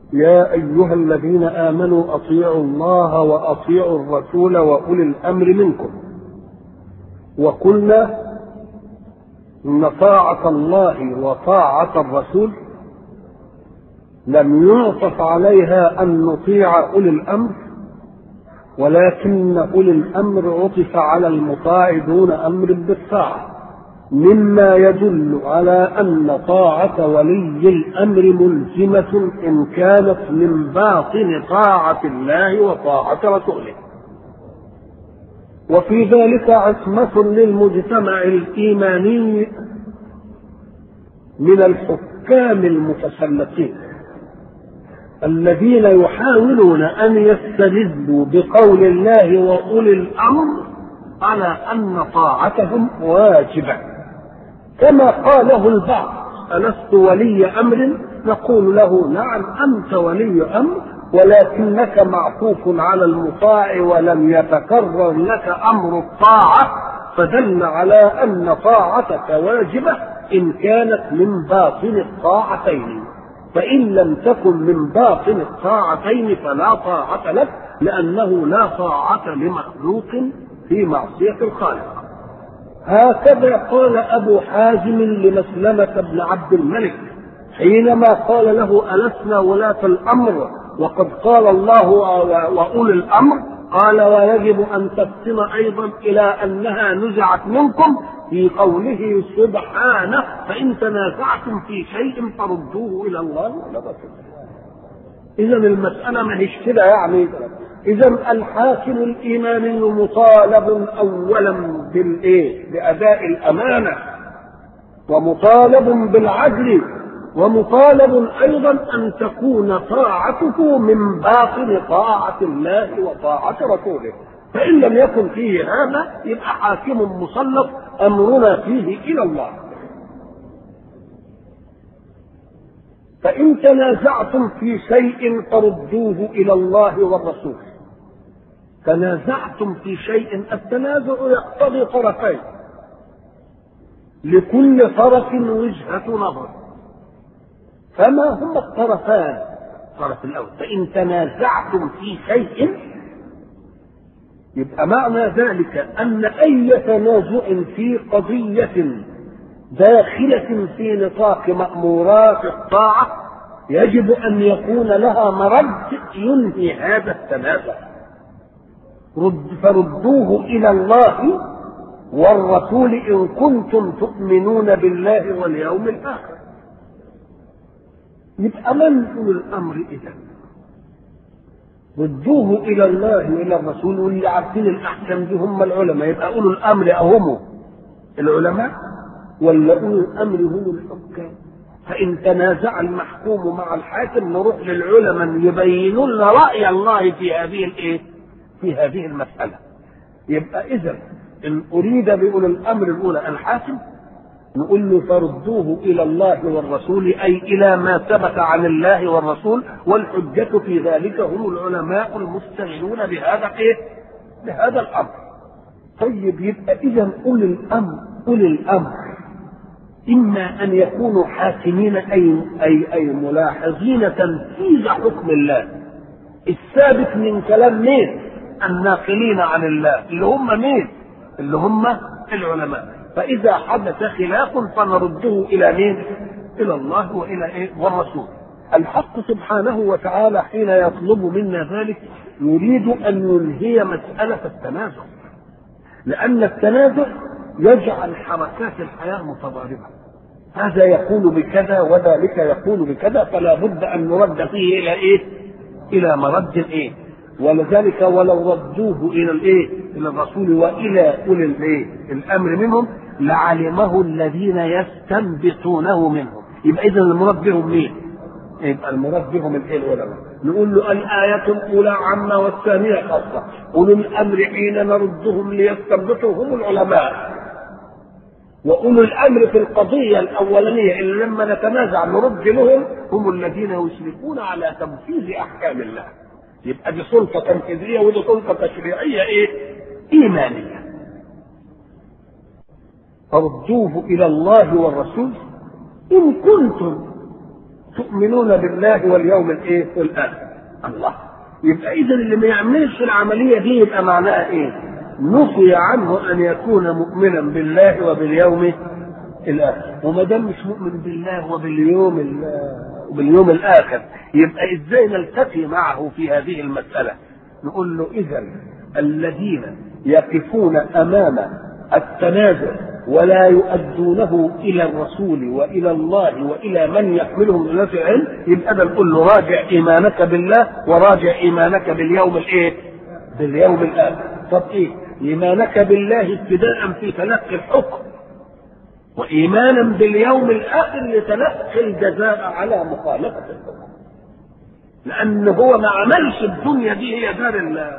يا أيها الذين آمنوا أطيعوا الله وأطيعوا الرسول وأولي الأمر منكم وقلنا إن طاعة الله وطاعة الرسول لم يعطف عليها أن نطيع أولي الأمر ولكن أولي الأمر عطف على المطاع دون أمر بالطاعة مما يدل على أن طاعة ولي الأمر ملزمة إن كانت من باطن طاعة الله وطاعة رسوله وفي ذلك عصمة للمجتمع الإيماني من الحكام المتسلطين الذين يحاولون أن يستدلوا بقول الله وأولي الأمر على أن طاعتهم واجبة كما قاله البعض ألست ولي أمر نقول له نعم أنت ولي أمر ولكنك معطوف على المطاع ولم يتكرر لك أمر الطاعة فدل على أن طاعتك واجبة إن كانت من باطن الطاعتين فإن لم تكن من باطن الطاعتين فلا طاعة لك لأنه لا طاعة لمخلوق في معصية الخالق هكذا قال أبو حازم لمسلمة بن عبد الملك حينما قال له ألسنا ولاة الأمر وقد قال الله وأولي الأمر قال ويجب أن تفطن أيضا إلى أنها نزعت منكم في قوله سبحانه فإن تنازعتم في شيء فردوه إلى الله ولا إذا المسألة ما هيش كده يعني إذا الحاكم الإيماني مطالب أولا بالإيه؟ بأداء الأمانة ومطالب بالعدل ومطالب أيضا أن تكون طاعته من باطن طاعة الله وطاعة رسوله فإن لم يكن فيه هذا يبقى حاكم مسلط أمرنا فيه إلى الله فإن تنازعتم في شيء فردوه إلى الله والرسول تنازعتم في شيء التنازع يقتضي طرفين لكل طرف وجهة نظر فما هما الطرفان الطرف الأول فإن تنازعتم في شيء يبقى معنى ذلك أن أي تنازع في قضية داخلة في نطاق مأمورات الطاعة يجب أن يكون لها مرد ينهي هذا التنازع رد فردوه إلى الله والرسول إن كنتم تؤمنون بالله واليوم الآخر يبقى من أولو الأمر إذا ردوه إلى الله وإلى الرسول واللي عارفين الأحكام دي هم العلماء يبقى أولو الأمر أهم العلماء ولا أولو الأمر هم الحكام فإن تنازع المحكوم مع الحاكم نروح للعلماء يبينون لنا رأي الله في هذه الإيه؟ في هذه المسألة يبقى إذا إن أريد بأولي الأمر الأولى الحاكم نقول له فردوه إلى الله والرسول أي إلى ما ثبت عن الله والرسول والحجة في ذلك هم العلماء المستغلون بهذا إيه؟ بهذا الأمر. طيب يبقى إذا أولي الأمر أولي الأمر إما أن يكونوا حاكمين أي أي أي ملاحظين تنفيذ حكم الله الثابت من كلام مين؟ الناقلين عن الله اللي هم مين؟ اللي هم العلماء فإذا حدث خلاف فنرده إلى مين؟ إلى الله وإلى إيه؟ والرسول. الحق سبحانه وتعالى حين يطلب منا ذلك يريد أن ينهي مسألة التنازع. لأن التنازع يجعل حركات الحياة متضاربة. هذا يقول بكذا وذلك يقول بكذا فلا بد أن نرد فيه إلى إيه؟ إلى مرد إيه؟ ولذلك ولو ردوه الى الايه؟ الى الرسول والى اولي الايه؟ الامر منهم لعلمه الذين يستنبطونه منهم. يبقى اذا المراد بهم مين؟ يبقى المراد بهم الايه العلماء. نقول له الآية الأولى عامة والثانية خاصة. أولو الأمر حين نردهم ليستنبطوا هم العلماء. وأولو الأمر في القضية الأولانية اللي لما نتنازع نرد لهم هم الذين يشرفون على تنفيذ أحكام الله. يبقى دي سلطة تنفيذية ودي سلطة تشريعية ايه؟ إيمانية. ردوه إلى الله والرسول إن كنتم تؤمنون بالله واليوم الايه الاخر الله يبقى اذا اللي ما يعملش العمليه دي يبقى معناها ايه نفي عنه ان يكون مؤمنا بالله وباليوم الاخر وما دام مش مؤمن بالله وباليوم وباليوم الاخر يبقى ازاي نلتقي معه في هذه المساله نقول له اذا الذين يقفون امام التنازع ولا يؤدونه الى الرسول والى الله والى من يحملهم الى العلم يبقى ده نقول له راجع ايمانك بالله وراجع ايمانك باليوم الايه؟ باليوم الاخر طب ايه؟ ايمانك بالله ابتداء في تلقي الحكم وايمانا باليوم الاخر لتلقي الجزاء على مخالفه الحكم لان هو ما عملش الدنيا دي هي دار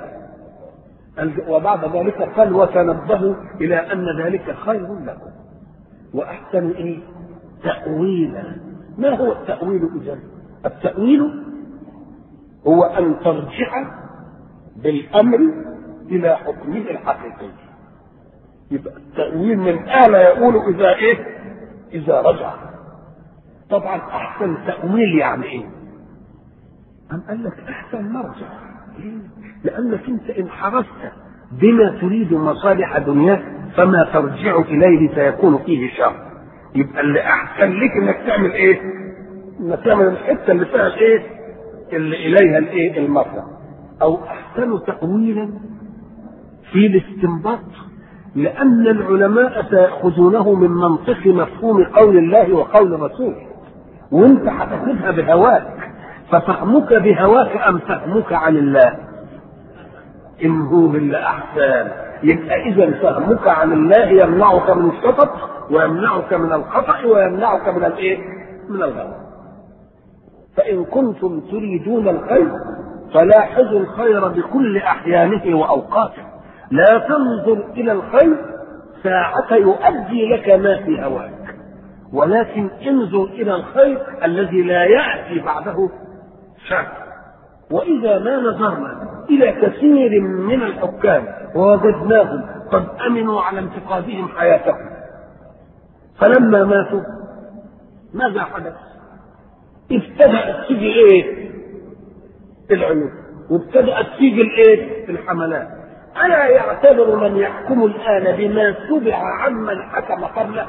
وبعد ذلك قال وتنبهوا الى ان ذلك خير لكم واحسن ايه تاويلا ما هو التاويل اذا التاويل هو ان ترجع بالامر الى حكمه الحقيقي يبقى التاويل من آل يقول اذا ايه اذا رجع طبعا احسن تاويل يعني ايه أم قال لك احسن مرجع لانك انت ان حرصت بما تريد مصالح دنياك فما ترجع اليه سيكون فيه شر يبقى اللي احسن لك انك تعمل ايه؟ انك تعمل الحته اللي فيها ايه؟ اللي اليها الايه؟ المرجع او احسن تاويلا في الاستنباط لان العلماء سياخذونه من منطق مفهوم قول الله وقول الرسول وانت هتاخذها بهواك ففهمك بهواك ام فهمك عن الله ان هو الا احسان يبقى اذا فهمك عن الله يمنعك من الشطط ويمنعك من الخطا ويمنعك من الايه من الغلط فان كنتم تريدون الخير فلاحظوا الخير بكل احيانه واوقاته لا تنظر الى الخير ساعة يؤدي لك ما في هواك ولكن انظر الى الخير الذي لا ياتي بعده شر واذا ما نظرنا الى كثير من الحكام ووجدناهم قد امنوا على انتقادهم حياتهم فلما ماتوا ماذا حدث؟ ابتدأت تيجي ايه؟ العيوب وابتدأت تيجي الايه؟ الحملات ألا يعتبر من يحكم الآن بما تبع عمن حكم قبله؟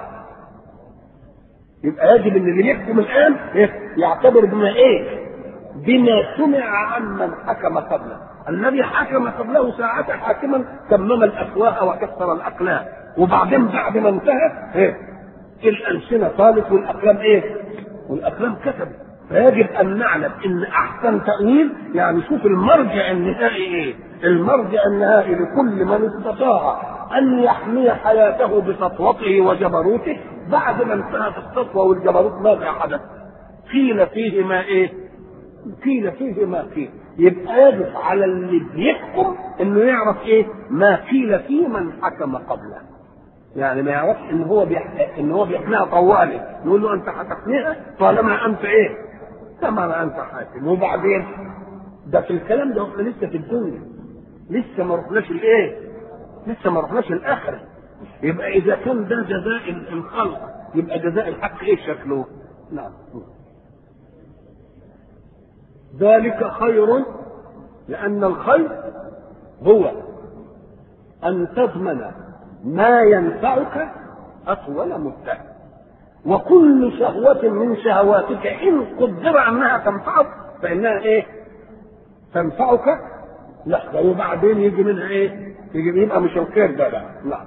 يبقى يجب ان اللي يحكم الآن يعتبر بما ايه؟ بما سمع عمن حكم قبله الذي حكم قبله ساعة حاكما تمم الأفواه وكسر الأقلام وبعدين بعد ما انتهى إيه؟ الألسنة طالت والأقلام إيه؟ والأقلام كتبت فيجب أن نعلم إن أحسن تأويل يعني شوف المرجع النهائي إيه؟ المرجع النهائي لكل من استطاع أن يحمي حياته بسطوته وجبروته بعد ما انتهت السطوة والجبروت ماذا حدث؟ قيل فيه ما إيه؟ قيل فيه ما قيل يبقى يجب على اللي بيحكم انه يعرف ايه ما قيل في من حكم قبله يعني ما يعرفش ان هو بيحكي ان هو بيحميها طوالي يقول له انت هتحميها طالما انت ايه طالما انت حاكم وبعدين ده في الكلام ده احنا لسه في الدنيا لسه ما رحناش الايه لسه ما رحناش الاخره يبقى اذا كان ده جزاء الخلق يبقى جزاء الحق ايه شكله نعم ذلك خير لأن الخير هو أن تضمن ما ينفعك أطول مدة وكل شهوة من شهواتك إن قدر أنها تنفعك فإنها إيه؟ تنفعك لحظة وبعدين يجي منها إيه؟ يجي يبقى مش الخير ده لا لا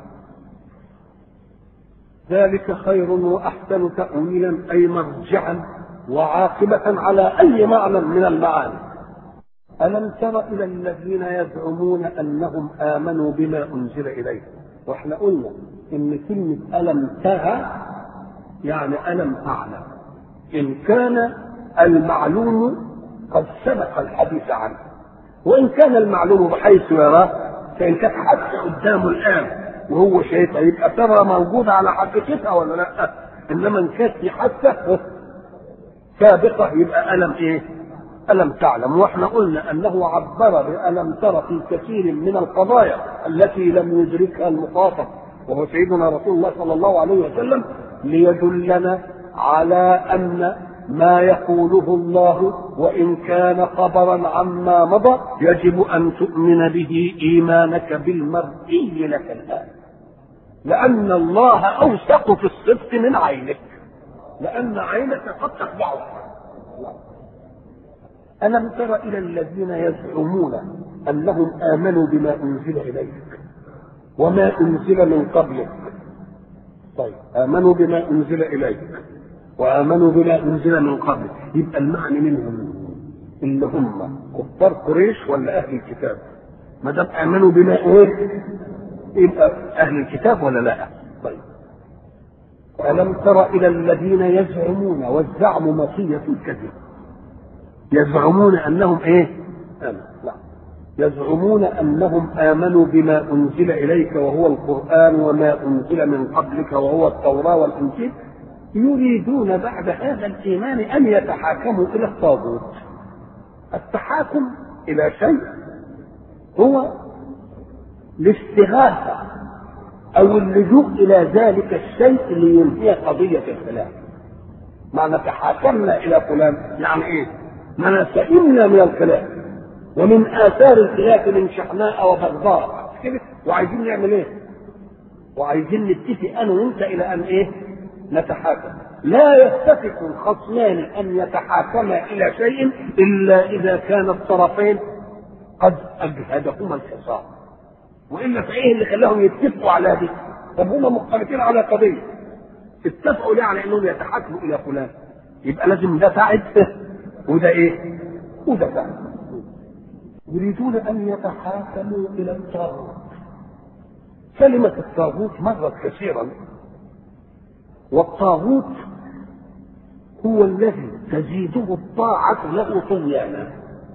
ذلك خير وأحسن تأويلا أي مرجعا وعاقبة على أي معنى من المعاني ألم تر إلى الذين يزعمون أنهم آمنوا بما أنزل إليه وإحنا قلنا إن كلمة ألم ترى يعني ألم تعلم إن كان المعلوم قد سبق الحديث عنه وإن كان المعلوم بحيث يراه فإن كانت حتى قدامه الآن وهو شايفها يبقى ترى موجودة على حقيقتها ولا لا؟ إنما إن كانت في حتى سابقة يبقى ألم إيه؟ ألم تعلم واحنا قلنا أنه عبر بألم ترى في كثير من القضايا التي لم يدركها المخاطب وهو سيدنا رسول الله صلى الله عليه وسلم ليدلنا على أن ما يقوله الله وإن كان خبرا عما مضى يجب أن تؤمن به إيمانك بالمرئي لك الآن لأن الله أوثق في الصدق من عينك لأن عينك قد تخدعك ألم تر إلى الذين يزعمون أنهم آمنوا بما أنزل إليك وما أنزل من قبلك طيب آمنوا بما أنزل إليك وآمنوا بما أنزل من قبلك يبقى المعنى منهم اللي هم كفار قريش ولا أهل الكتاب ما دام آمنوا بما إيه يبقى أهل الكتاب ولا لا طيب ألم تر إلى الذين يزعمون والزعم مطية الكذب يزعمون أنهم إيه آمن لا يزعمون أنهم آمنوا بما أنزل إليك وهو القرآن وما أنزل من قبلك وهو التوراة والإنجيل يريدون بعد هذا الإيمان أن يتحاكموا إلى الطاغوت التحاكم إلى شيء هو الاستغاثة أو اللجوء إلى ذلك الشيء لينهي قضية الخلاف معنى تحاكمنا إلى فلان يعني إيه؟ معنى سئمنا من الخلاف ومن آثار الخلاف من شحناء وبغضاء كده وعايزين نعمل إيه؟ وعايزين نتفق أنا وأنت إلى أن إيه؟ نتحاكم لا يتفق الخصمان أن يتحاكما إلى شيء إلا إذا كان الطرفين قد أجهدهما الخصام والا فايه اللي خلاهم يتفقوا على دي؟ طب هم مختلفين على قضيه اتفقوا ليه على انهم يتحاكموا الى فلان يبقى لازم ده ساعد وده ايه؟ وده ساعد يريدون ان يتحاكموا الى الطاغوت كلمة الطاغوت مرت كثيرا والطاغوت هو الذي تزيده الطاعة له طغيانا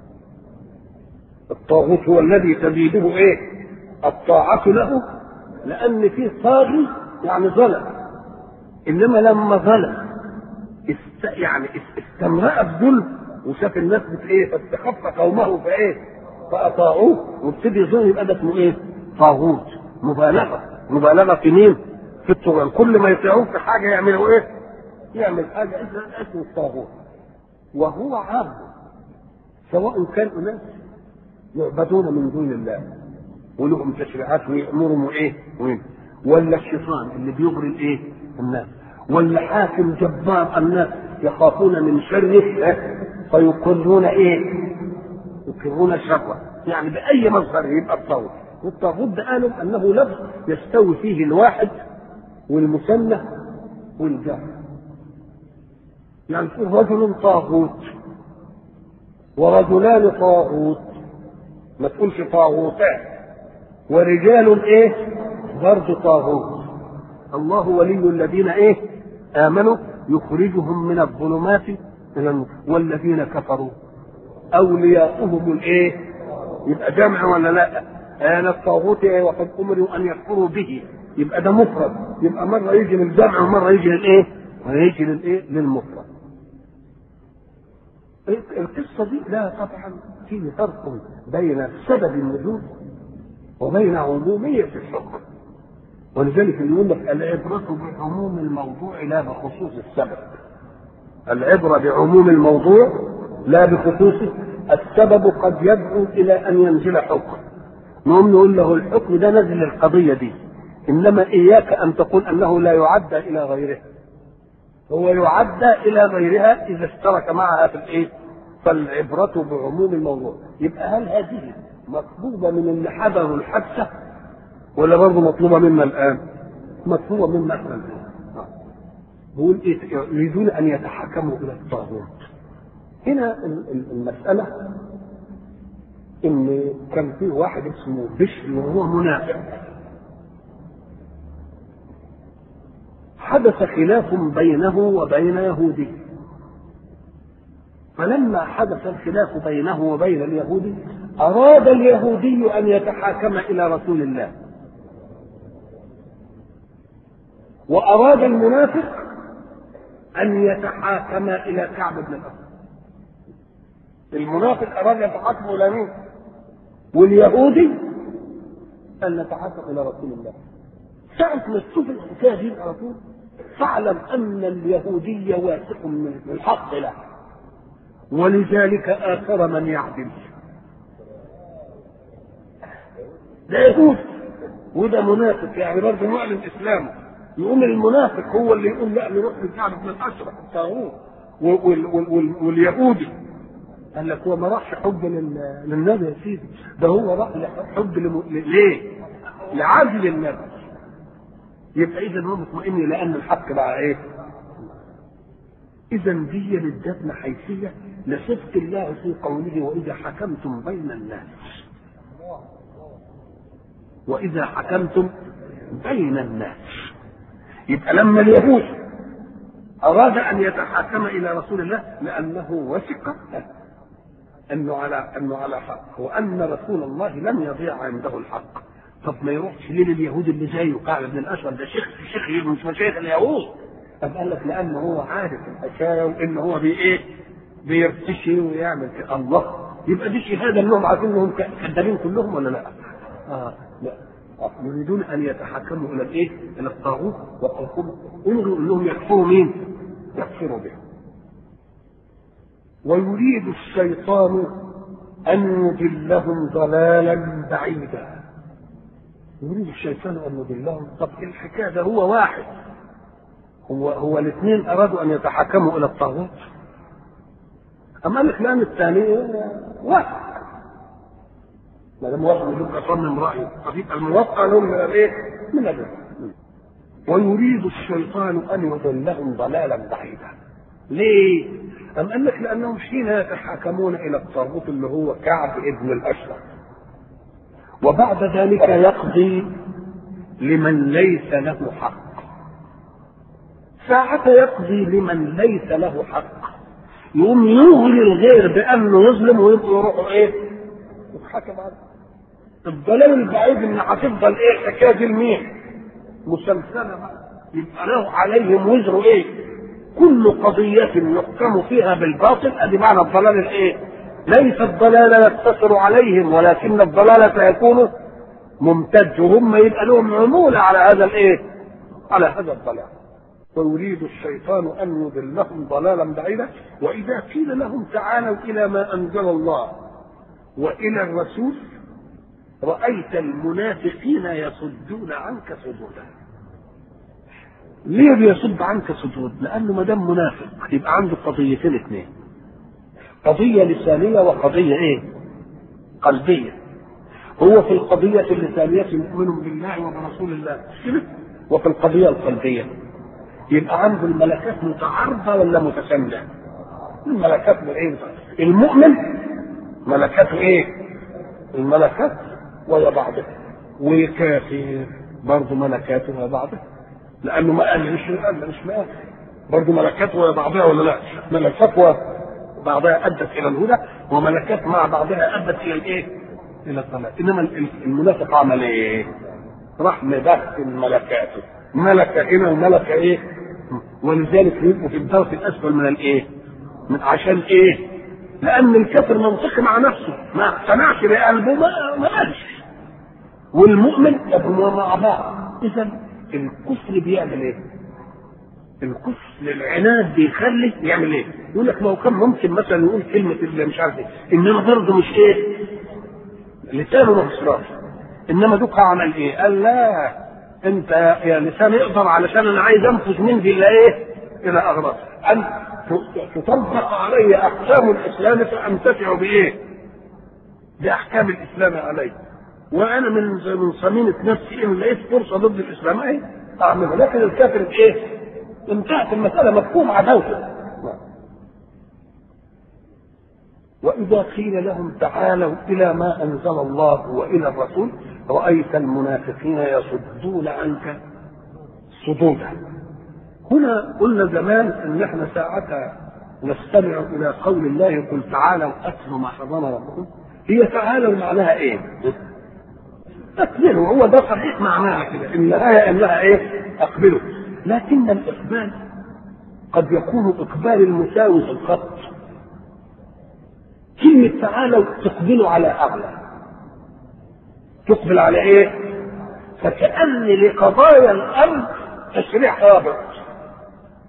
الطاغوت هو الذي تزيده ايه؟ الطاعة له لأن فيه طاغي يعني ظلم إنما لما ظلم است يعني استمرأ الظلم وشاف الناس بت ايه فاستخف قومه فايه فأطاعوه وابتدي يظن يبقى ده اسمه ايه؟ طاغوت مبالغة مبالغة في مين؟ في الطغيان كل ما يطيعوه في حاجة يعملوا ايه؟ يعمل حاجة اسمه الطاغوت وهو عام سواء كان أناس يعبدون من دون الله ولهم تشريعات ويأمرهم ايه وين ولا الشيطان اللي بيغري الايه الناس ولا حاكم جبار الناس يخافون من شره فيقرون ايه يقرون شره يعني باي مصدر يبقى الطاغوت والطاغوت ده قالوا انه لفظ يستوي فيه الواحد والمثنى والجمع يعني في رجل طاغوت ورجلان طاغوت ما تقولش طاغوتان ورجال ايه برضه طاغوت الله ولي الذين ايه امنوا يخرجهم من الظلمات الى النور والذين كفروا اولياؤهم الايه يبقى جمع ولا لا انا الطاغوت ايه وقد امروا ان يكفروا به يبقى ده مفرد يبقى مره يجي للجمع ومره يجي للايه ويجي للايه للمفرد القصه دي لا طبعا فيه فرق بين سبب النزول وبين عمومية الحكم ولذلك يقول لك العبرة بعموم الموضوع لا بخصوص السبب العبرة بعموم الموضوع لا بخصوصه السبب قد يدعو إلى أن ينزل حكم نقوم نقول له الحكم ده نزل القضية دي إنما إياك أن تقول أنه لا يعدى إلى غيره هو يعدى إلى غيرها إذا اشترك معها في الإيه؟ فالعبرة بعموم الموضوع يبقى هل هذه مطلوبة من اللي حضروا الحادثة ولا برضه مطلوبة منا الآن؟ مطلوبة منا الآن. بيقول إيه يريدون أن يتحكموا إلى الطاغوت. هنا المسألة إن كان في واحد اسمه بشر وهو منافق. حدث خلاف بينه وبين يهودي. فلما حدث الخلاف بينه وبين اليهودي أراد اليهودي أن يتحاكم إلى رسول الله وأراد المنافق أن يتحاكم إلى كعب بن الأسد المنافق أراد يتحاكم إلى مين؟ واليهودي أن نتحاكم إلى رسول الله ساعة ما تشوف الحكاية دي على طول فاعلم ان اليهودي واثق من الحق له ولذلك اثر من يعدل ده يهود وده منافق يعني برضه معلن اسلامه يقوم المنافق هو اللي يقول لا نروح لكعب بن الاشرف الطاغوت واليهودي قال لك هو ما راحش حب للنبي يا سيدي ده هو راح حب لم... ليه؟ لعزل النبي يبقى اذا هو مطمئن لان الحق بقى ايه؟ اذا دي للدفن حيثيه لصدق الله في قوله واذا حكمتم بين الناس واذا حكمتم بين الناس يبقى لما اليهود اراد ان يتحاكم الى رسول الله لانه وثق انه على انه على حق وان رسول الله لم يضيع عنده الحق طب ما يروحش ليه لليهود اللي زيه كعب بن الاشرف ده شيخ شيخ مش مشايخ اليهود طب قال لك لانه هو عارف الحكايه وان هو بي ايه بيرتشي ويعمل كده الله يبقى دي شهاده انهم عارفين انهم كذابين كلهم ولا لا؟ اه لا يريدون ان يتحكموا الى الايه؟ الى الطاغوت وقد امروا انهم يكفروا مين؟ يكفروا به. ويريد الشيطان ان يضلهم ضلالا بعيدا. يريد الشيطان ان يضلهم طب الحكايه ده هو واحد هو هو الاثنين ارادوا ان يتحكموا الى الطاغوت اما الاسلام الثاني واحد ما دام واحد يبقى صمم رايه فيبقى الموقع لهم من الايه؟ من الرزق ويريد الشيطان ان يضلهم ضلالا بعيدا ليه؟ أم قال لك لأنهم حين يتحاكمون إلى الطاغوت اللي هو كعب ابن الأشرف وبعد ذلك يقضي لمن ليس له حق ساعة يقضي لمن ليس له حق يقوم يغري الغير بأنه يظلم ويبقوا يروحوا إيه؟ يتحكم عليه الضلال البعيد ان هتفضل ايه الحكايه دي لمين؟ مسلسله بقى يبقى له عليهم وزر ايه؟ كل قضية يحكم فيها بالباطل ادي معنى الضلال الايه؟ ليس الضلال يقتصر عليهم ولكن الضلال سيكون ممتد وهم يبقى لهم عمولة على هذا الايه؟ على هذا الضلال. ويريد الشيطان ان يضلهم ضلالا بعيدا واذا قيل لهم تعالوا الى ما انزل الله والى الرسول رأيت المنافقين يصدون عنك صدودا ليه بيصد عنك صدود لأنه ما دام منافق يبقى عنده قضيتين اثنين قضية لسانية وقضية ايه قلبية هو في القضية اللسانية مؤمن بالله وبرسول الله وفي القضية القلبية يبقى عنده الملكات متعارضة ولا متسامية الملكات ايه المؤمن ملكاته ايه الملكات ويا بعضها والكافر برضه ملكاته ويا بعضها لانه ما قال مش قال مش ما برضه ملكات ويا بعضها ولا لا ملكات وبعضها ادت الى الهدى وملكات مع بعضها ادت الى الايه الى الضلال انما المنافق عمل ايه راح مبث ملكاته ملكه هنا وملكه ايه ولذلك يبقوا في الدرك الاسفل من الايه من عشان ايه لان الكافر منطقي مع نفسه ما اقتنعش بقلبه ما ما قالش والمؤمن يبقوا مع بعض اذا الكفر بيعمل ايه؟ الكفر العناد بيخلي يعمل ايه؟ يقول لك ما هو كان ممكن مثلا يقول كلمه اللي مش عارف ايه انما برضه مش ايه؟ لسانه ما خسران انما دوك عمل ايه؟ قال لا انت يا لسان اقدر علشان انا عايز انفذ من دي الى ايه؟ الى اغراض ان تطبق علي احكام الاسلام فانتفع بايه؟ باحكام الاسلام علي وانا من من صميمة نفسي ان لقيت فرصه ضد الاسلام ايه اعملها لكن الكافر ايه؟ انتهت المساله مفهوم عداوته واذا قيل لهم تعالوا الى ما انزل الله والى الرسول رايت المنافقين يصدون عنك صدودا هنا قلنا زمان ان احنا ساعتها نستمع الى قول الله قل تعالوا اتلوا ما حرم ربكم هي تعالوا معناها ايه؟ اقبلوا هو ده صحيح معناها كده ان الآية انها ايه؟ اقبلوا لكن الاقبال قد يكون اقبال المساوي في الخط كلمة تعالوا تقبلوا على أعلى تقبل على إيه؟ فكأن لقضايا الأمر تشريع رابط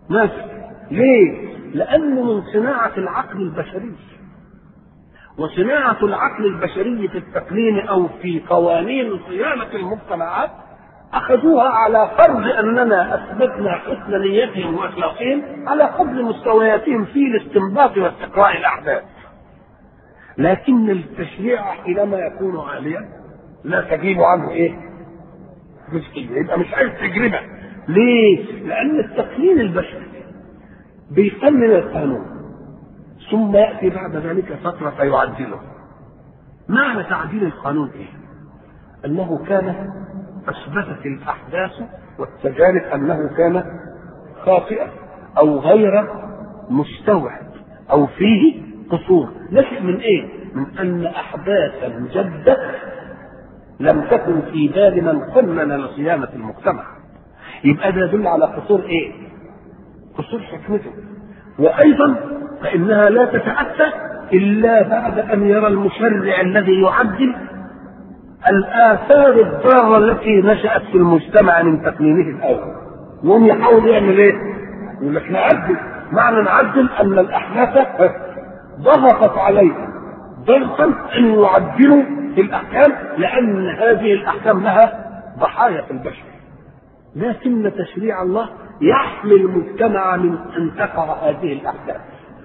نافع ليه؟ لأنه من صناعة العقل البشري وصناعة العقل البشري في التقنين أو في قوانين صيانة المجتمعات أخذوها على فرض أننا أثبتنا حسن نيتهم وأخلاقهم على قدر مستوياتهم في الاستنباط واستقراء الأحداث لكن التشريع حينما يكون عاليا لا تجيب عنه ايه؟ جزئية يبقى مش عايز تجربة ليه؟ لأن التقنين البشري بيقنن القانون ثم يأتي بعد ذلك فترة فيعدله معنى تعديل القانون ايه؟ أنه كان أثبتت الأحداث والتجارب أنه كان خاطئا أو غير مستوعب أو فيه قصور نشأ من إيه؟ من أن أحداثا جدت لم تكن في بال من قنن لصيانة المجتمع يبقى ده يدل على قصور إيه؟ قصور حكمته وأيضا فإنها لا تتأتى إلا بعد أن يرى المشرع الذي يعدل الآثار الضارة التي نشأت في المجتمع من تقنينه الأول يوم يحاول يعمل إيه؟ يقول لك نعدل معنى نعدل أن الأحداث ضغطت عليه ضغطا أن يعدلوا في الأحكام لأن هذه الأحكام لها ضحايا في البشر لكن تشريع الله يحمي المجتمع من أن تقع هذه الأحداث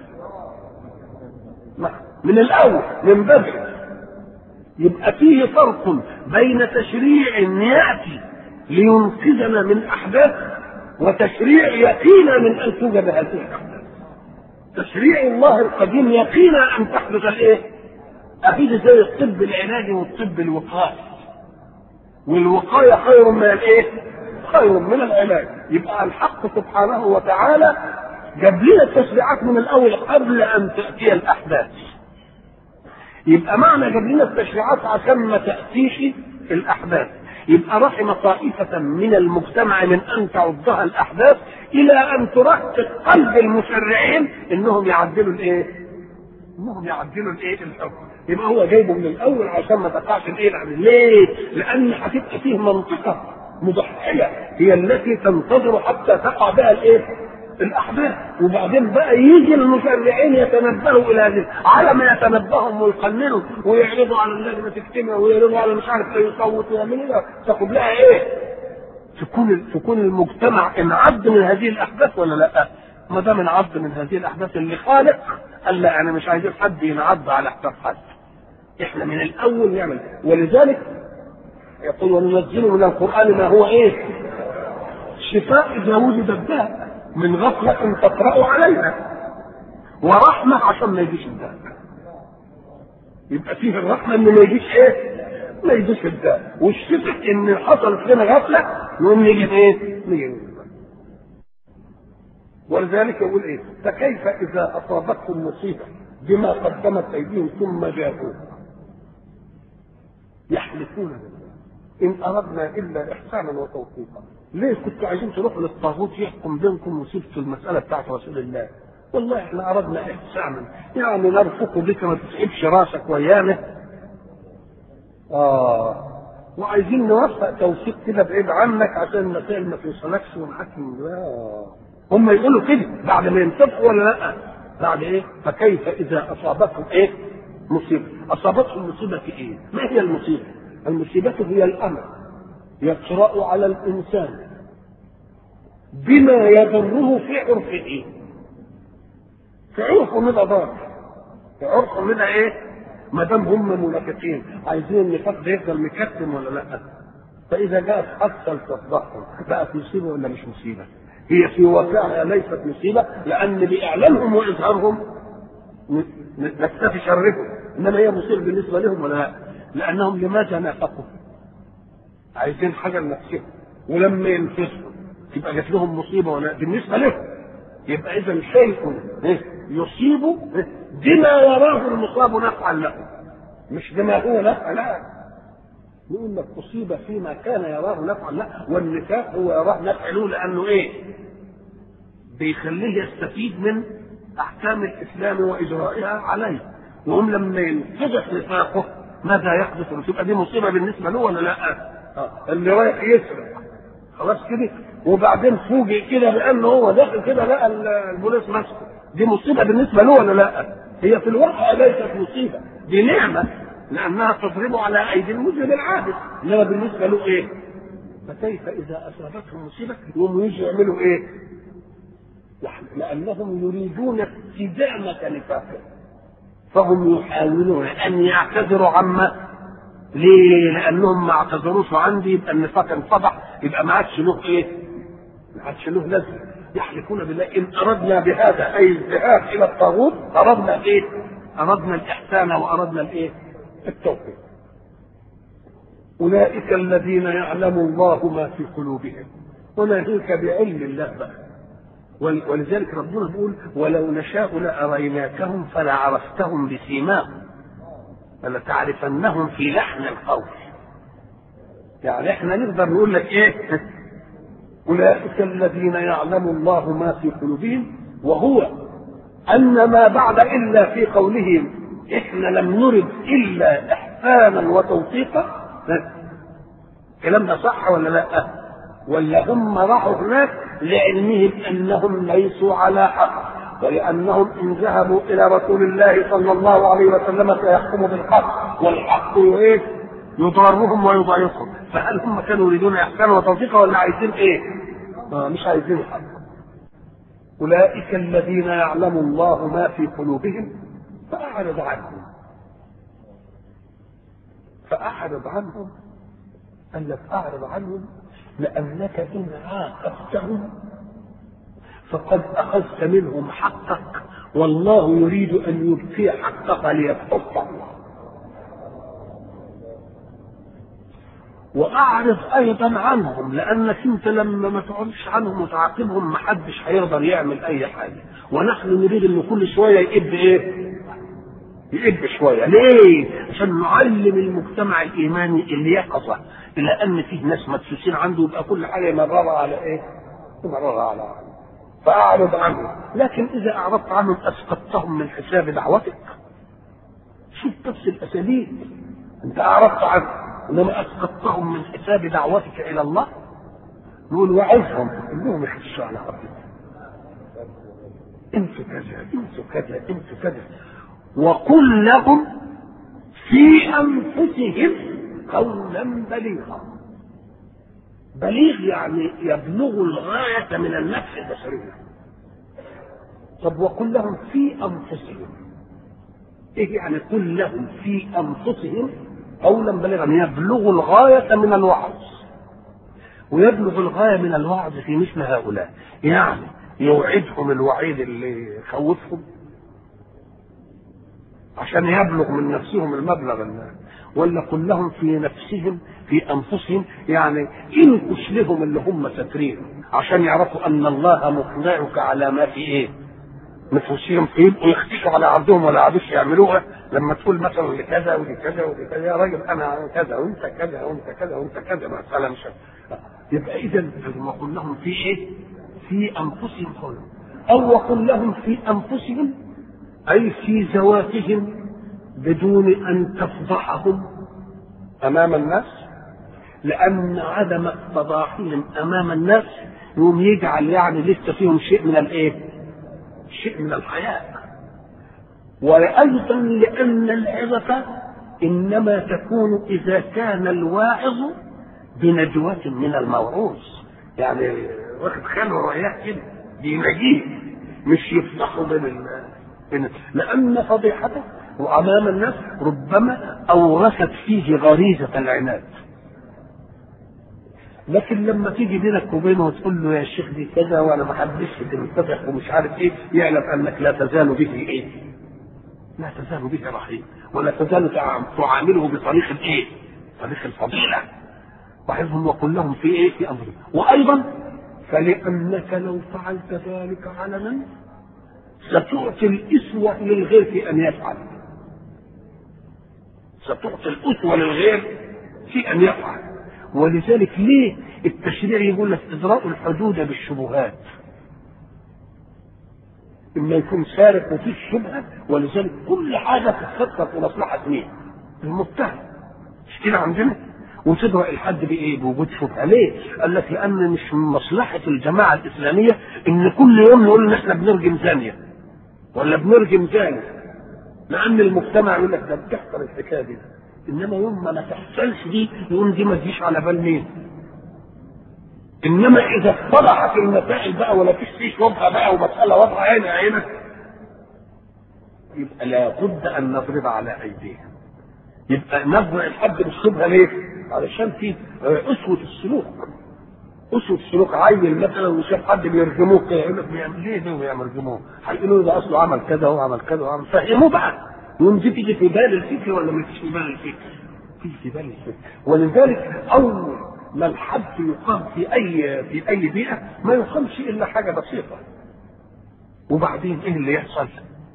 من الأول من بدري يبقى فيه فرق بين تشريع ياتي لينقذنا من احداث وتشريع يقينا من ان توجد هذه الاحداث تشريع الله القديم يقينا ان تحدث الايه؟ اكيد زي الطب العلاجي والطب الوقائي والوقايه خير من الايه؟ خير من العلاج يبقى الحق سبحانه وتعالى جاب لنا التشريعات من الاول قبل ان تاتي الاحداث يبقى معنى جاب لنا التشريعات عشان ما تأتيش الأحداث يبقى رحم طائفة من المجتمع من أن تعضها الأحداث إلى أن ترقق قلب المشرعين إنهم يعدلوا الإيه؟ إنهم يعدلوا الإيه؟ الحكم يبقى هو جايبه من الأول عشان ما تقعش الإيه؟ ليه؟ لأن هتبقى فيه منطقة مضحية هي التي تنتظر حتى تقع بها الإيه؟ الاحداث وبعدين بقى يجي المشرعين يتنبهوا الى هذه على ما يتنبههم ويقننوا ويعرضوا على اللجنه تجتمع ويعرضوا على مش عارف يصوت ويعملوا تاخد لها ايه؟ تكون تكون المجتمع انعد من هذه الاحداث ولا لا؟ ما دام انعد من هذه الاحداث اللي خالق قال لا انا مش عايزين حد ينعد على حساب حد. احنا من الاول نعمل ولذلك يقول وننزل من القران ما هو ايه؟ شفاء اذا وجد الداء من غفلة تقرأ علينا ورحمة عشان ما يجيش الداء يبقى فيه الرحمة ان ما يجيش ايه؟ ما يجيش الداء والشفق ان حصلت لنا غفلة يقوم نيجي ايه؟ نيجي ولذلك يقول ايه؟ فكيف اذا اصابتكم مصيبة بما قدمت ايديهم ثم جاءوا يحلفون بالله ان اردنا الا احسانا وتوفيقا ليه كنتوا عايزين تروحوا للطاغوت يحكم بينكم وسبتوا المساله بتاعت رسول الله والله احنا اردنا احسانا يعني نرفق بك ما تسحبش راسك ويانا اه وعايزين نوفق توفيق كده بعيد عنك عشان المسائل ما توصلكش ونحكم لا هم يقولوا كده بعد ما ينتفقوا ولا لا بعد ايه فكيف اذا اصابتهم ايه مصيبه اصابتهم مصيبه في ايه ما هي المصيبه المصيبه هي الامر يطرا على الانسان بما يضره في عرفه في عرفه من ضار في عرفه من ايه ما دام هم منافقين عايزين النفاق ده يفضل مكتم ولا لا فاذا جاءت حادثه تصدقهم بقت مصيبه ولا مش مصيبه هي في واقعها ليست مصيبه لان باعلانهم واظهارهم نكتفي شرهم انما هي مصيبه بالنسبه لهم ولا لا لانهم لماذا نافقوا عايزين حاجه لنفسهم ولما ينفسوا تبقى جات لهم مصيبه ولا بالنسبه لهم يبقى اذا شيء يصيب بما يراه المصاب نفعا له مش بما هو نفع لا يقول لك اصيب فيما كان يراه نفعا له والنفاق هو يراه نفع له لانه ايه؟ بيخليه يستفيد من احكام الاسلام واجرائها عليه وهم لما ينفضح نفاقه ماذا يحدث تبقى دي مصيبه بالنسبه له ولا لا؟ اللي رايح يسرق خلاص كده وبعدين فوجئ كده بانه هو داخل كده لقى البوليس ماسكه دي مصيبه بالنسبه له ولا لا؟ هي في الواقع ليست مصيبه دي نعمه لانها تضرب على ايدي المجرم العابد انما بالنسبه له ايه؟ فكيف اذا اصابتهم مصيبه يقوموا يجوا يعملوا ايه؟ لانهم يريدون استدامه نفاقهم فهم يحاولون ان يعتذروا عما ليه؟ لانهم ما اعتذروش عندي يبقى النفاق انفضح يبقى ما عادش له ايه؟ ما عادش له لازمه يحلفون بالله ان اردنا بهذا اي الذهاب الى الطاغوت اردنا ايه؟ اردنا الاحسان واردنا الايه؟ التوفيق. اولئك الذين يعلم الله ما في قلوبهم وناهيك بعلم الله بقى. ولذلك ربنا بيقول ولو نشاء لاريناكهم فلعرفتهم بسيماهم فلتعرفنهم في لحن القول يعني احنا نقدر نقول لك ايه اولئك الذين يعلم الله ما في قلوبهم وهو ان ما بعد الا في قولهم احنا لم نرد الا احسانا وتوثيقا الكلام ده صح ولا لا ولا هم راحوا هناك لعلمهم انهم ليسوا على حق ولانهم ان ذهبوا الى رسول الله صلى الله عليه وسلم سيحكم بالحق والحق ايه يضارهم ويضايقهم فهل هم كانوا يريدون احسانا وتوفيقا ولا عايزين ايه؟ آه مش عايزين حق اولئك الذين يعلم الله ما في قلوبهم فاعرض عنهم فاعرض عنهم قال لك اعرض عنهم لانك ان عاقبتهم فقد اخذت منهم حقك والله يريد ان يبقي حقك ليبحث الله واعرض ايضا عنهم لانك انت لما ما تعرضش عنهم وتعاقبهم ما حدش هيقدر يعمل اي حاجه ونحن نريد ان كل شويه يئب ايه يئب شويه ليه عشان نعلم المجتمع الايماني اليقظه الى ان فيه ناس مدسوسين عنده يبقى كل حاجه يمررها على ايه يمررها على عالم. فأعرض عنهم لكن إذا أعرضت عنهم أسقطتهم من حساب دعوتك شوف نفس الأساليب أنت أعرضت عنهم إنما أسقطتهم من حساب دعوتك إلى الله نقول وعظهم إنهم يخشوا على ربهم انتوا كذا انتوا كذا انتوا كذا وقل لهم في أنفسهم قولا بليغا بليغ يعني يبلغ الغاية من النفس البشرية طب وقل لهم في أنفسهم إيه يعني قل لهم في أنفسهم قولا بليغا يبلغ الغاية من الوعظ ويبلغ الغاية من الوعظ في مثل هؤلاء يعني يوعدهم الوعيد اللي يخوفهم عشان يبلغ من نفسهم المبلغ اللي ولا قل لهم في نفسهم في انفسهم يعني انكش لهم اللي هم ساترين عشان يعرفوا ان الله مطلعك على ما في ايه نفوسهم فيبقوا يختشوا على عرضهم ولا عادوش يعملوها لما تقول مثلا لكذا ولكذا ولكذا يا راجل انا كذا وانت كذا وانت كذا وانت كذا مثلا مش يبقى اذا لما قل لهم في ايه؟ في انفسهم قول او وقل لهم في انفسهم اي في ذواتهم بدون ان تفضحهم امام الناس لان عدم اتضاحهم امام الناس يوم يجعل يعني لسه فيهم شيء من الايه؟ شيء من الحياء وايضا لان العظه انما تكون اذا كان الواعظ بنجوة من الموعوظ يعني واخد خاله رأيه كده بينجيه مش يفضحه بين ال... لان فضيحته وامام الناس ربما اورثت فيه غريزه العناد لكن لما تيجي بينك وبينه وتقول له يا شيخ دي كذا وانا ما حدش تنفتح ومش عارف ايه يعلم انك لا تزال به ايه؟ لا تزال به رحيم ولا تزال تعامله بطريق الايه؟ طريق الفضيله وحفظهم وقل لهم في ايه؟ في امرهم وايضا فلانك لو فعلت ذلك علنا ستعطي الاسوه للغير في ان يفعل ستعطي الاسوه للغير في ان يفعل ولذلك ليه التشريع يقول لك اجراء الحدود بالشبهات اما يكون سارق وفيه شبهه ولذلك كل حاجه تتفكر في مصلحه مين؟ المتهم مش كده عندنا؟ وتدعو الحد بايه؟ بوجود شبهه، ليه؟ قال لك لان مش من مصلحه الجماعه الاسلاميه ان كل يوم نقول ان احنا بنرجم زانيه ولا بنرجم زاني لان المجتمع يقول لك ده بتحصل الحكايه دي انما يوم ما ما تحصلش دي يقوم دي ما تجيش على بال مين؟ انما اذا اتضحت المسائل بقى ولا فيش فيه شبهه بقى ومساله واضحه عين عينك يبقى لابد ان نضرب على ايديهم يبقى نضرب الحد بالشبهه ليه؟ علشان في اسوه السلوك اسوه السلوك عيل مثلا وشاف حد بيرجموه كده يقول لك بيعمل ليه ده بيرجموه؟ هيقولوا له ده اصله عمل كذا وعمل كذا وعمل فهموه بقى يوم دي تيجي في بال الفكر ولا ما تيجي في بال الفكر؟ تيجي في بال الفكر ولذلك اول ما الحد يقام في اي في اي بيئه ما يقامش الا حاجه بسيطه وبعدين ايه اللي يحصل؟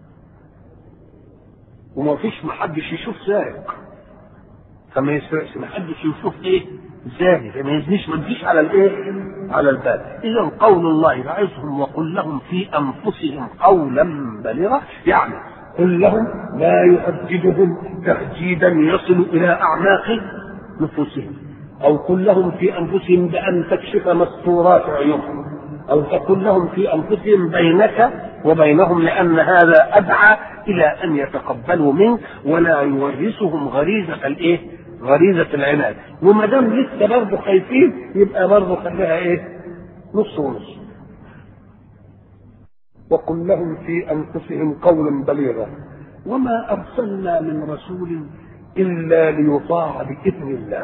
وما فيش ما حدش يشوف سارق فما يسرقش ما حدش يشوف ايه زاني ما يزنيش ما تجيش على الايه على الباب اذا قول الله بعثهم وقل لهم في انفسهم قولا بليغا يعني قل لهم لا يهددهم تهديدا يصل الى اعماق نفوسهم او قل لهم في انفسهم بان تكشف مستورات عيونهم او تقول لهم في انفسهم بينك وبينهم لان هذا ادعى الى ان يتقبلوا منك ولا يورثهم غريزه الايه؟ غريزه العناد وما دام لسه برضه خايفين يبقى برضه خليها ايه؟ نص ونص وقل لهم في انفسهم قولا بليغا وما ارسلنا من رسول الا ليطاع باذن الله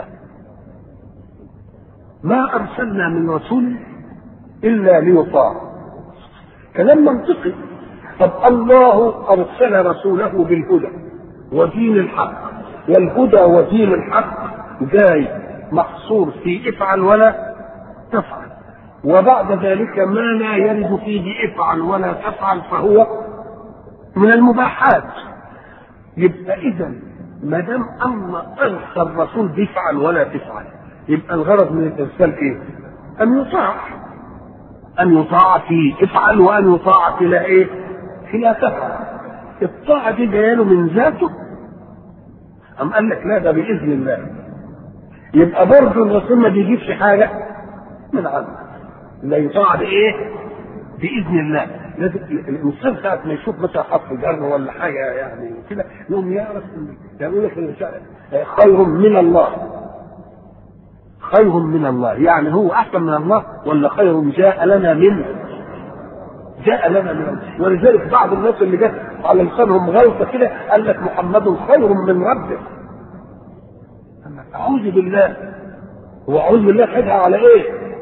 ما ارسلنا من رسول الا ليطاع كلام منطقي طب الله ارسل رسوله بالهدى ودين الحق والهدى ودين الحق جاي محصور في افعل ولا تفعل وبعد ذلك ما لا يرد فيه افعل ولا تفعل فهو من المباحات يبقى اذا ما دام الله ارسل الرسول بيفعل ولا تفعل يبقى الغرض من الارسال ايه؟ ان يطاع ان يطاع في افعل وان يطاع في لا ايه؟ في لا تفعل الطاعه دي جايه له من ذاته أم قال لك لا ده بإذن الله يبقى برضه الرسول ما بيجيبش حاجة من عنده لا يطاع بإيه؟ بإذن الله لازم الإنسان ساعة ما يشوف مثلا حرف جر ولا حاجة يعني كده يقوم يعرف يقول لك خير من الله خير من الله يعني هو أحسن من الله ولا خير جاء لنا منه جاء لنا من الله ولذلك بعض الناس اللي جت على لسانهم غلطه كده قال لك محمد خير من ربه اعوذ بالله هو اعوذ بالله خدها على ايه؟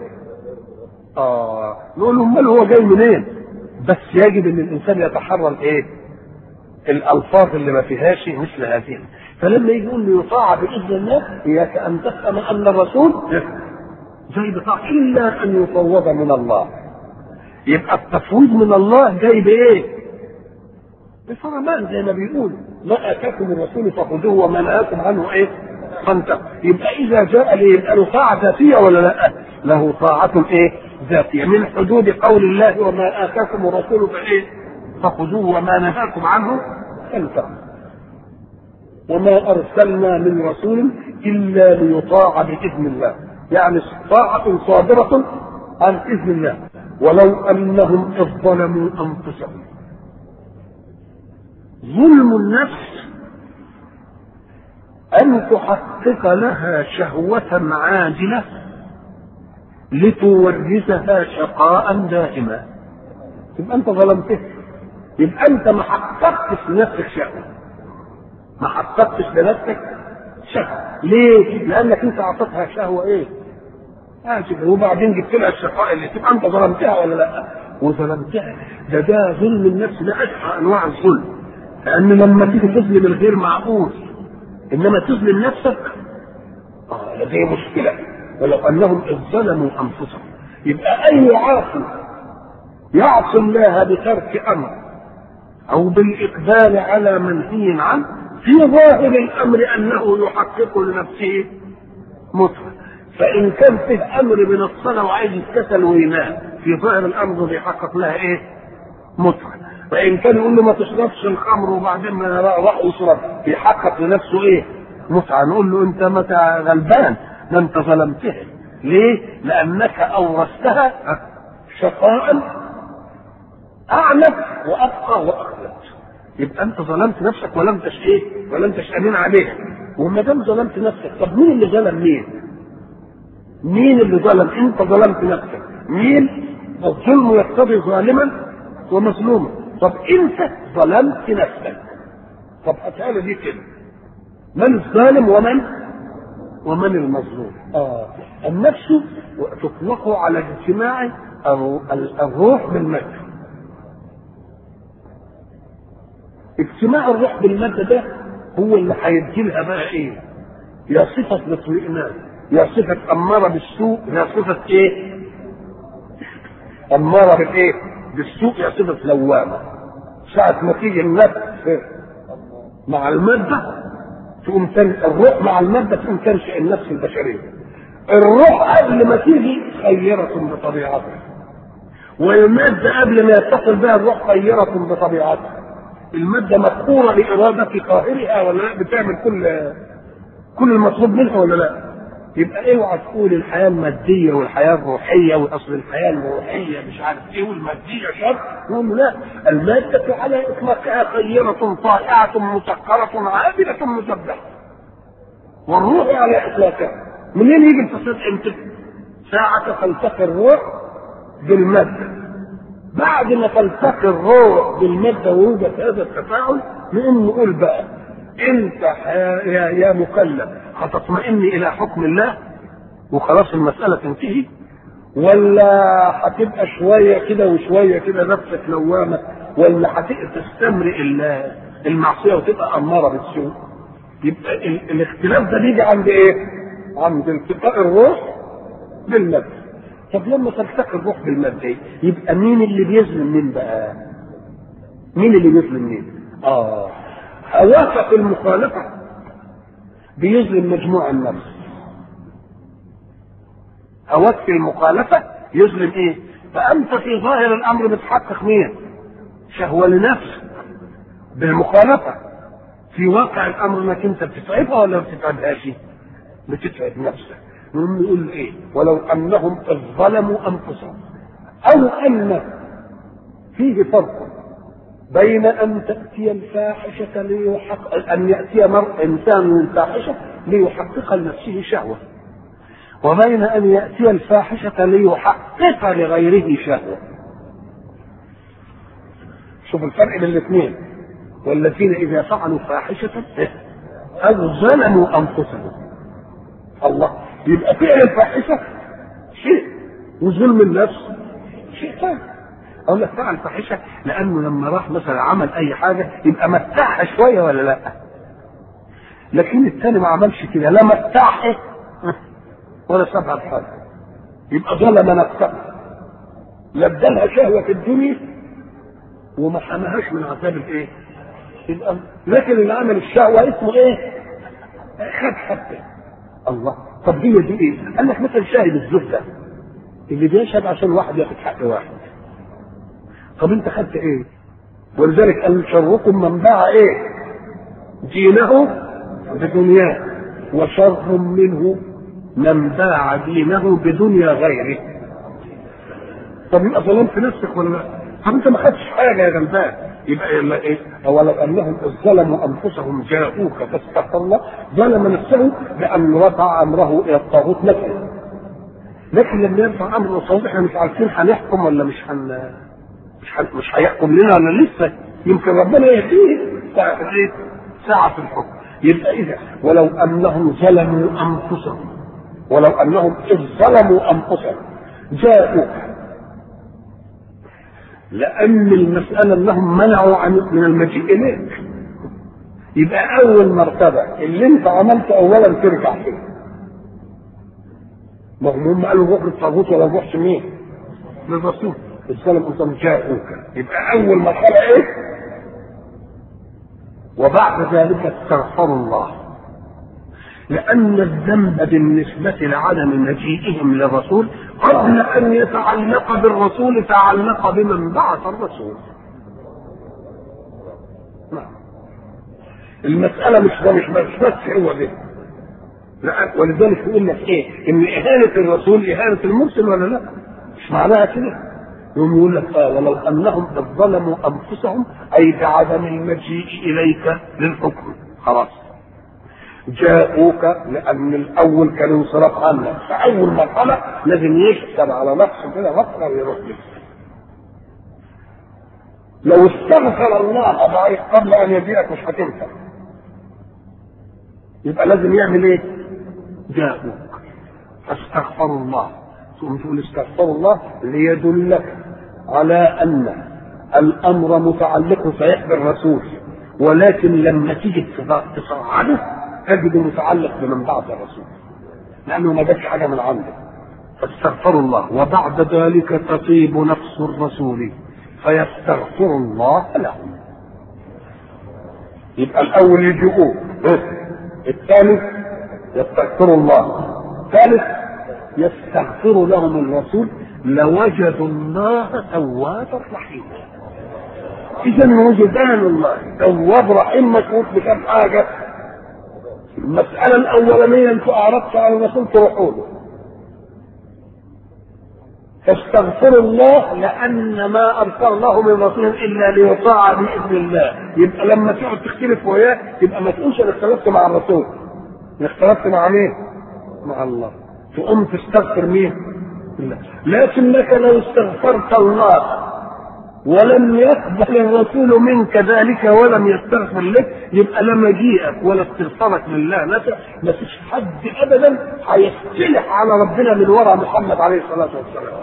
اه نقول له امال هو جاي منين؟ بس يجب ان الانسان يتحرى الايه؟ الالفاظ اللي ما فيهاش مثل هذه فلما يجي يقول له يطاع باذن الله اياك ان تفهم ان الرسول زي بطاع الا ان يفوض من الله يبقى التفويض من الله جاي بايه؟ بفرمان زي ما بيقول ما اتاكم الرسول فخذوه وما نهاكم عنه ايه؟ فانتهوا يبقى اذا جاء لي يبقى له طاعه ذاتيه ولا لا؟ له طاعه ايه؟ ذاتيه من حدود قول الله وما اتاكم الرسول فايه؟ فخذوه وما نهاكم عنه فانتهوا وما ارسلنا من رسول الا ليطاع باذن الله يعني طاعه صادره عن اذن الله ولو انهم اذ ظلموا انفسهم ظلم النفس ان تحقق لها شهوه عاجله لتورثها شقاء دائما يبقى انت ظلمتها يبقى انت ما حققتش لنفسك شهوه ما حققتش لنفسك شهوه ليه؟ لانك انت اعطيتها شهوه ايه؟ عاجبة وبعدين جبت لها الشقاء اللي تبقى انت ظلمتها ولا لا؟ وظلمتها ده ده ظلم النفس ده اشهى انواع الظلم لان لما تيجي تظلم الغير معقول انما تظلم نفسك اه دي مشكله ولو انهم اذ ظلموا انفسهم يبقى اي عاصي يعصي الله بترك امر او بالاقبال على منهي عنه في ظاهر الامر انه يحقق لنفسه متعه فان كان فيه امر من الصلاه وعايز يتكسل وينام في ظاهر الامر بيحقق لها ايه؟ متعه فان كان يقول له ما تشربش الخمر وبعدين ما روح واشرب بيحقق لنفسه ايه؟ متعه نقول له انت متى غلبان ده انت ظلمتها ليه؟ لأنك أورثتها شقاء أعنف وأبقى وأخلد يبقى أنت ظلمت نفسك ولم تش إيه؟ ولم تش أمين عليها وما دام ظلمت نفسك طب مين اللي ظلم مين؟ مين اللي ظلم؟ أنت ظلمت نفسك مين؟ الظلم يقتضي ظالما ومظلوما طب أنت ظلمت نفسك طب هتقال دي كده من الظالم ومن ومن المظلوم اه النفس تطلق على اجتماع الروح بالمادة اجتماع الروح بالمادة ده هو اللي هيدي لها بقى ايه يا صفة الاطمئنان يا صفة أمارة بالسوء يا صفة ايه أمارة بالايه بالسوء يا صفة لوامة ساعة ما تيجي النفس مع المادة تقوم الروح مع المادة تقوم تنشئ النفس البشرية الروح قبل ما تيجي خيرة بطبيعتها والمادة قبل ما يتصل بها الروح خيرة بطبيعتها المادة مقهورة لإرادة قاهرها ولا لا بتعمل كل كل المطلوب منها ولا لا يبقى اوعى تقول الحياة المادية والحياة الروحية وأصل الحياة الروحية مش عارف ايه والمادية شر نقول لا المادة على إطلاقها خيرة طائعة مسكرة عابرة مسبحة والروح على إطلاقها منين يجي الفساد امتى؟ ساعة تلتقي الروح بالمادة بعد ما تلتقي الروح بالمادة ويوجد هذا التفاعل نقوم نقول بقى انت يا يا مكلف هتطمئن الى حكم الله وخلاص المسألة تنتهي ولا هتبقى شوية كده وشوية كده نفسك لوامة ولا هتستمرئ المعصية وتبقى أمارة بالسوء يبقى ال- الاختلاف ده بيجي عند ايه؟ عند التقاء الروح بالمادة طب لما تلتقي الروح بالمادة يبقى مين اللي بيظلم مين بقى؟ مين اللي بيظلم مين؟ اه هواك في المخالفة بيظلم مجموع النفس هواك في المخالفة يظلم ايه؟ فأنت في ظاهر الأمر بتحقق مين؟ شهوة لنفسك بالمخالفة في واقع الأمر انك أنت بتتعبها ولا ما بتتعبهاش؟ بتتعب نفسك نقوم نقول ايه؟ ولو أنهم إذ ظلموا أنفسهم أو أن فيه فرق بين أن تأتي الفاحشة ليحقق أن يأتي مر إنسان الفاحشة ليحقق لنفسه شهوة وبين أن يأتي الفاحشة ليحقق لغيره شهوة شوف الفرق بين الاثنين والذين إذا فعلوا فاحشة أو ظلموا أنفسهم الله يبقى فعل الفاحشة شيء وظلم النفس شيء ثاني اقول لك فعل فاحشه لانه لما راح مثلا عمل اي حاجه يبقى متعها شويه ولا لا لكن الثاني ما عملش كده لا متعها ولا سابها بحاجه يبقى ظلم نفسه لا ادالها شهوه في الدنيا وما حماهاش من عذاب الايه؟ الامر لكن اللي عمل الشهوه اسمه ايه؟ خد حتى الله طب هي دي ايه؟ قال لك مثلا شاهد الزهده اللي بيشهد عشان واحد ياخد حق واحد طب انت خدت ايه ولذلك قال شركم من باع ايه دينه بدنياه وشر منه من باع دينه بدنيا غيره طب يبقى ظلمت نفسك ولا لا طب انت ما خدتش حاجه يا غلبان يبقى يلا ايه ولو انهم اذ ظلموا انفسهم جاءوك فاستغفر الله ظلم نفسه بان رفع امره الى الطاغوت نفسه لكن لما يرفع امره الطاغوت احنا مش عارفين هنحكم ولا مش هن مش ح... مش هيحكم لنا ولا لسه يمكن ربنا يهديه ساعة الايه؟ ساعة الحكم يبقى إذا ولو أنهم ظلموا أنفسهم ولو أنهم إذ ظلموا أنفسهم جاءوك لأن المسألة أنهم منعوا عن من المجيء إليك يبقى أول مرتبة اللي أنت عملته أولا ترجع فيه ما هم قالوا روح للطاغوت ولا روح مين؟ للرسول السلام انتم جاءوك يبقى اول مرحله ايه وبعد ذلك استغفر الله لان الذنب بالنسبه لعدم مجيئهم للرسول قبل ان يتعلق بالرسول تعلق بمن بعث الرسول نعم المساله مش مش مش بس هو ده لا ولذلك يقول لك ايه؟ ان اهانه الرسول اهانه المرسل ولا لا؟ مش معناها كده يقوم يقول لك اه ولو انهم اذ ظلموا انفسهم اي بعدم المجيء اليك للحكم خلاص جاءوك لان الاول كان انصراف عنك فاول مرحله لازم يكسب على نفسه كده فتره ويروح لك لو استغفر الله بعد قبل ان يجيئك مش هتنفع يبقى لازم يعمل ايه؟ جاءوك فاستغفروا الله ثم تقول استغفروا الله ليدلك على ان الامر متعلق صحيح بالرسول ولكن لما تيجي تصعده تجد متعلق بمن بعد الرسول لانه ما جاتش حاجه من عنده فاستغفروا الله وبعد ذلك تطيب نفس الرسول فيستغفر الله لهم يبقى الاول يجيئوه الثالث يستغفر الله الثالث يستغفر لهم الرسول لوجدوا الله توابا رحيما اذا وجدان الله تواب رحيم مشروط بكم حاجه المساله الاولانيه انتوا اعرضتوا على الرسول تروحوا له فاستغفروا الله لان ما ارسل الله من رسول الا ليطاع باذن الله يبقى لما تقعد تختلف وياه يبقى ما تقولش انا اختلفت مع الرسول انا اختلفت مع مين؟ مع الله تقوم تستغفر مين؟ الله لكنك لو استغفرت الله ولم يقبل الرسول منك ذلك ولم يستغفر لك يبقى لا مجيئك ولا استغفارك لله نفع ما فيش حد ابدا هيصطلح على ربنا من وراء محمد عليه الصلاه والسلام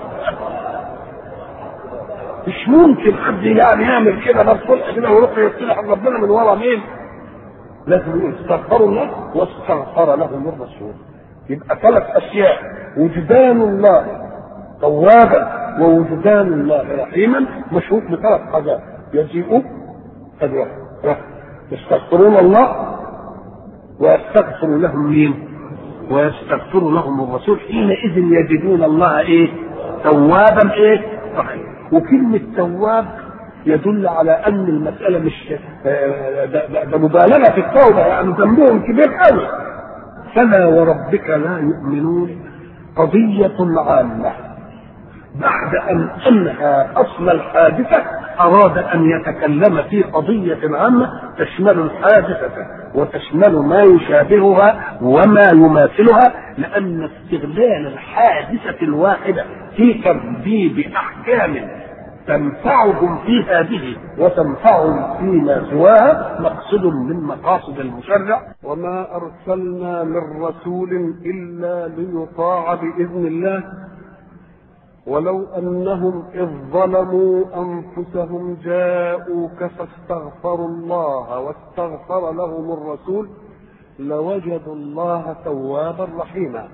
مش ممكن حد يعني يعمل كده بس صلح كده ويروح يصطلح ربنا من وراء مين؟ لازم يقول استغفروا الله واستغفر لهم الرسول يبقى ثلاث اشياء وجدان الله توابا ووجدان الله رحيما مشروط بثلاث حاجات يجيء قد يستغفرون الله ويستغفر لهم مين؟ ويستغفر لهم الرسول حينئذ يجدون الله ايه؟ توابا ايه؟ رحيما وكلمة تواب يدل على ان المسألة مش ده, ده, ده مبالغة في التوبة يعني ذنبهم كبير قوي فلا وربك لا يؤمنون قضية عامة بعد أن أنهى أصل الحادثة أراد أن يتكلم في قضية عامة تشمل الحادثة وتشمل ما يشابهها وما يماثلها لأن استغلال الحادثة الواحدة في ترتيب أحكام تنفعهم في هذه وتنفعهم فيما سواها مقصد من مقاصد المشرع وما أرسلنا من رسول إلا ليطاع بإذن الله ولو انهم اذ ظلموا انفسهم جاءوك فاستغفروا الله واستغفر لهم الرسول لوجدوا الله توابا رحيما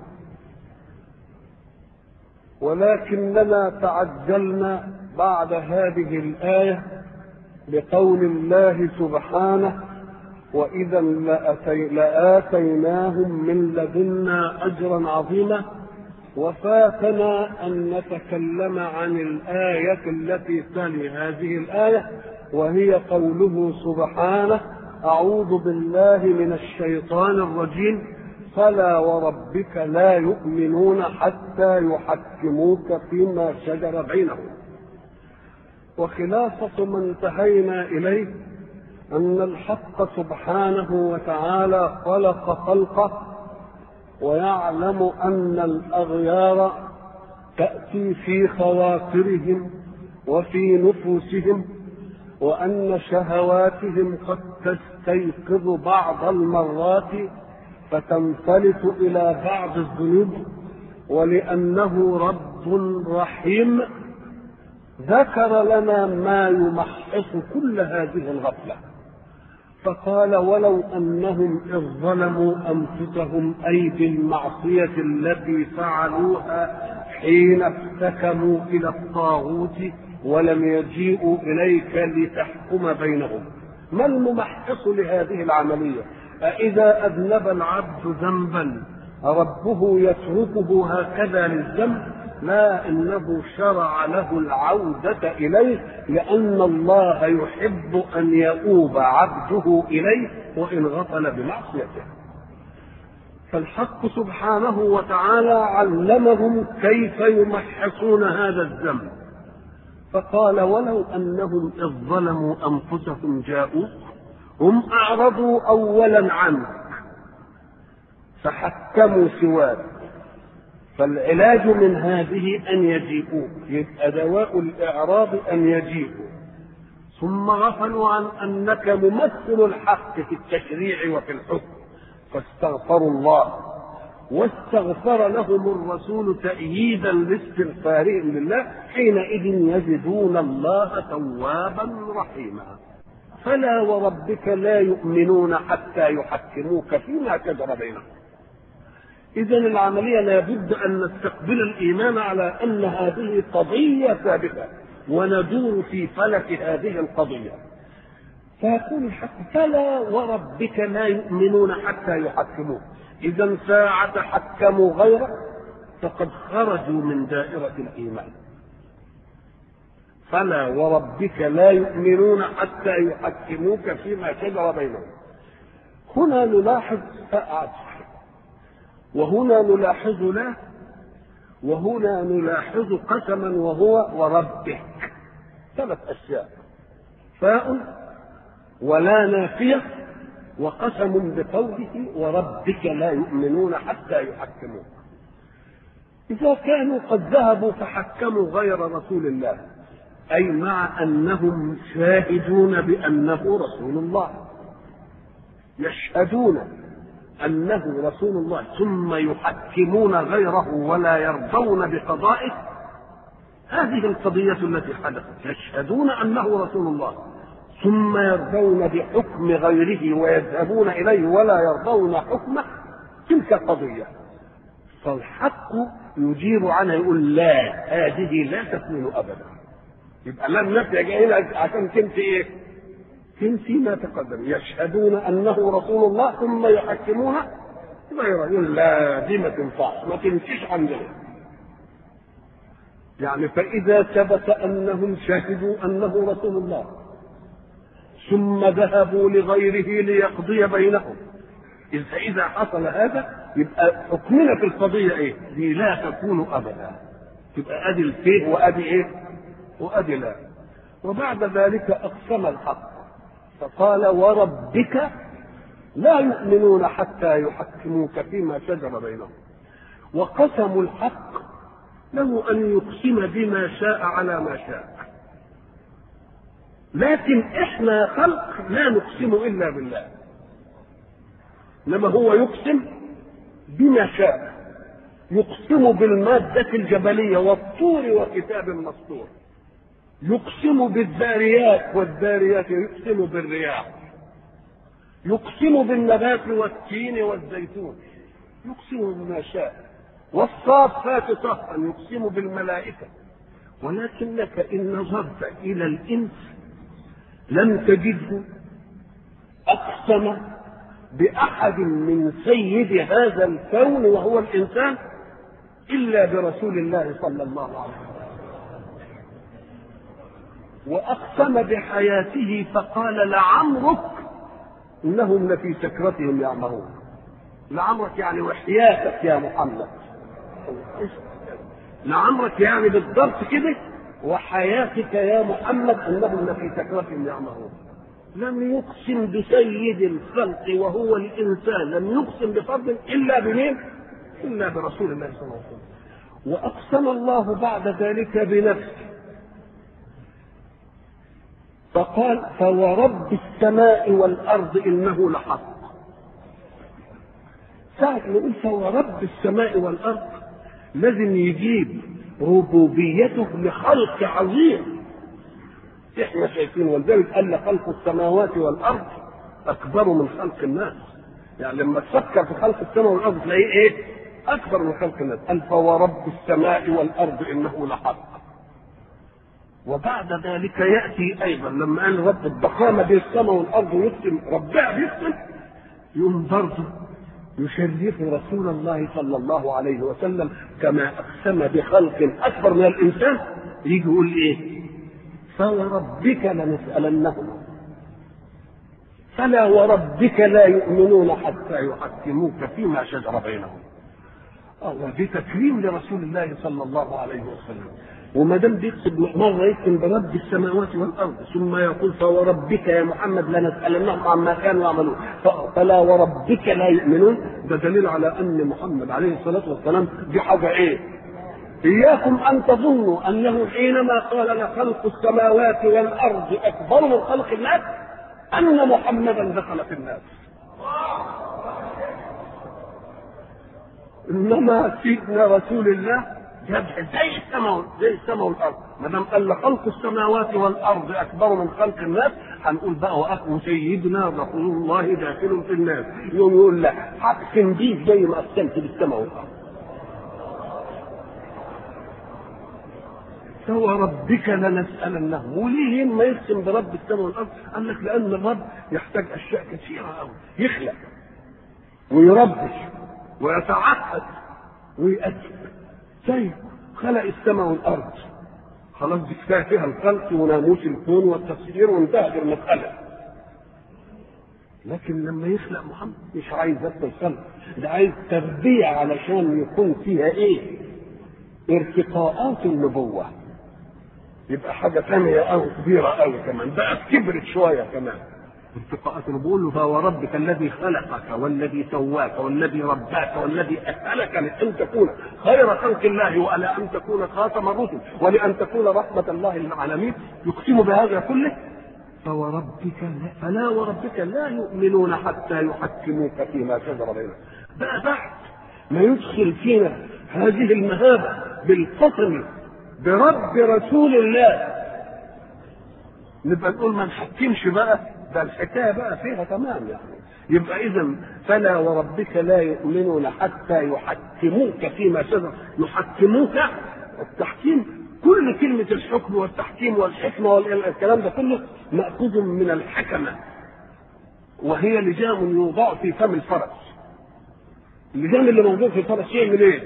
ولكننا تعجلنا بعد هذه الايه بقول الله سبحانه واذا لأتي لاتيناهم من لدنا اجرا عظيما وفاتنا أن نتكلم عن الآية التي تلي هذه الآية وهي قوله سبحانه أعوذ بالله من الشيطان الرجيم فلا وربك لا يؤمنون حتى يحكموك فيما شجر بينهم وخلاصة ما انتهينا إليه أن الحق سبحانه وتعالى خلق خلقه ويعلم ان الاغيار تاتي في خواطرهم وفي نفوسهم وان شهواتهم قد تستيقظ بعض المرات فتنفلت الى بعض الذنوب ولانه رب رحيم ذكر لنا ما يمحص كل هذه الغفله فقال ولو انهم اذ ظلموا انفسهم اي بالمعصيه التي فعلوها حين افتكموا الى الطاغوت ولم يجيئوا اليك لتحكم بينهم ما الممحص لهذه العمليه أإذا أذنب العبد ذنبا ربه يتركه هكذا للذنب لا انه شرع له العوده اليه لان الله يحب ان يؤوب عبده اليه وان غفل بمعصيته فالحق سبحانه وتعالى علمهم كيف يمحصون هذا الذنب فقال ولو انهم اذ ظلموا انفسهم جاءوك هم اعرضوا اولا عنك فحكموا سواك فالعلاج من هذه ان يجيئوك يبقى دواء الاعراض ان يجيئوا ثم غفلوا عن انك ممثل الحق في التشريع وفي الحكم فاستغفروا الله واستغفر لهم الرسول تأييدا لاستغفارهم لله حينئذ يجدون الله توابا رحيما فلا وربك لا يؤمنون حتى يحكموك فيما شجر بينهم إذا العملية لابد أن نستقبل الإيمان على أن هذه قضية ثابتة وندور في فلك هذه القضية فيقول الحق فلا وربك لا يؤمنون حتى يحكموك إذا ساعة حكموا غيره فقد خرجوا من دائرة الإيمان فلا وربك لا يؤمنون حتى يحكموك فيما شجر بينهم هنا نلاحظ عطف وهنا نلاحظ لا وهنا نلاحظ قسما وهو وربك ثلاث أشياء فاء ولا نافية وقسم بقوله وربك لا يؤمنون حتى يحكموك إذا كانوا قد ذهبوا فحكموا غير رسول الله أي مع أنهم شاهدون بأنه رسول الله يشهدون أنه رسول الله ثم يحكمون غيره ولا يرضون بقضائه هذه القضية التي حدثت يشهدون أنه رسول الله ثم يرضون بحكم غيره ويذهبون إليه ولا يرضون حكمه تلك قضية فالحق يجيب عنها يقول لا هذه لا تكون أبدا يبقى لم نفي جاي عشان تنفي ايه؟ تنفي ما تقدم يشهدون انه رسول الله ثم يحكمون غيره يقول لا دي ما تنفعش ما تمشيش عندنا يعني فإذا ثبت أنهم شهدوا أنه رسول الله ثم ذهبوا لغيره ليقضي بينهم إذا إذا حصل هذا يبقى حكمنا في القضية إيه؟ دي لا تكون أبدا تبقى أدي الفيه وأدي إيه؟ وأدي لا وبعد ذلك أقسم الحق فقال وربك لا يؤمنون حتى يحكموك فيما شجر بينهم وقسموا الحق له أن يقسم بما شاء على ما شاء لكن احنا خلق لا نقسم الا بالله انما هو يقسم بما شاء يقسم بالمادة الجبلية والطور وكتاب مسطور يقسم بالذاريات والذاريات يقسم بالرياح يقسم بالنبات والتين والزيتون يقسم بما شاء والصافات صفا يقسم بالملائكة ولكنك إن نظرت إلى الإنس لم تجده أقسم بأحد من سيد هذا الكون وهو الإنسان إلا برسول الله صلى الله عليه وسلم وأقسم بحياته فقال لعمرك إنهم لفي سكرتهم يعمهون لعمرك يعني وحياتك يا محمد لعمرك يعني بالضبط كده وحياتك يا محمد انهم لفي سكرتهم يعمهون لم يقسم بسيد الخلق وهو الانسان لم يقسم بفضل الا بمين؟ الا برسول الله صلى الله عليه وسلم واقسم الله بعد ذلك بنفسه فقال فورب السماء والارض انه لحق ساعة ما يقول فورب السماء والارض لازم يجيب ربوبيته لخلق عظيم احنا شايفين ولذلك قال خلق السماوات والارض اكبر من خلق الناس يعني لما تفكر في خلق السماء والارض تلاقيه ايه اكبر من خلق الناس قال فورب السماء والارض انه لحق وبعد ذلك ياتي ايضا لما قال رب الضخامه دي السماء والارض ويقسم ربها بيقسم يقوم برضه يشرف رسول الله صلى الله عليه وسلم كما اقسم بخلق اكبر من الانسان يجي يقول ايه؟ فوربك لنسالنهم فلا وربك لا يؤمنون حتى يحكموك فيما شجر بينهم الله دي تكريم لرسول الله صلى الله عليه وسلم وما دام بيكتب مره يكتب برب السماوات والارض ثم يقول فوربك يا محمد لنسالنهم عما كانوا يعملون فلا وربك لا يؤمنون ده دليل على ان محمد عليه الصلاه والسلام دي حاجه ايه؟ اياكم ان تظنوا انه حينما قال لخلق السماوات والارض اكبر من خلق الناس ان محمدا دخل في الناس انما سيدنا رسول الله يدعي زي السماء زي السماء والارض ما دام قال خلق السماوات والارض اكبر من خلق الناس هنقول بقى واخو سيدنا رسول الله داخل في الناس يوم يقول لا اقسم بيه زي ما اقسمت بالسماء والارض فوربك لنسألنهم وليه ما يقسم برب السماء والارض؟ قال لك لان الرب يحتاج اشياء كثيره قوي يخلق ويربش ويتعهد ويأدب طيب خلق السماء والارض خلاص دي كفايه فيها الخلق وناموس الكون والتفسير وانتهت المساله لكن لما يخلق محمد مش عايز بس الخلق ده عايز تربيه علشان يكون فيها ايه ارتقاءات النبوه يبقى حاجه ثانيه او كبيره قوي كمان بقى كبرت شويه كمان ارتقاءات بقول له فهو ربك الذي خلقك والذي سواك والذي رباك والذي أهلك لأن تكون خير خلق الله وعلى أن تكون خاتم الرسل ولأن تكون رحمة الله للعالمين يقسم بهذا كله فوربك لا فلا وربك لا يؤمنون حتى يحكموك فيما شجر بينهم بقى بعد ما يدخل فينا هذه المهابة بالقسم برب رسول الله نبقى نقول ما نحكمش بقى ده الحكايه بقى فيها تمام يعني يبقى اذا فلا وربك لا يؤمنون حتى يحكموك فيما شجر يحكموك التحكيم كل كلمة الحكم والتحكيم والحكمة والكلام ده كله مأخوذ من الحكمة وهي لجام يوضع في فم الفرس اللجام اللي موجود في الفرس يعمل ايه؟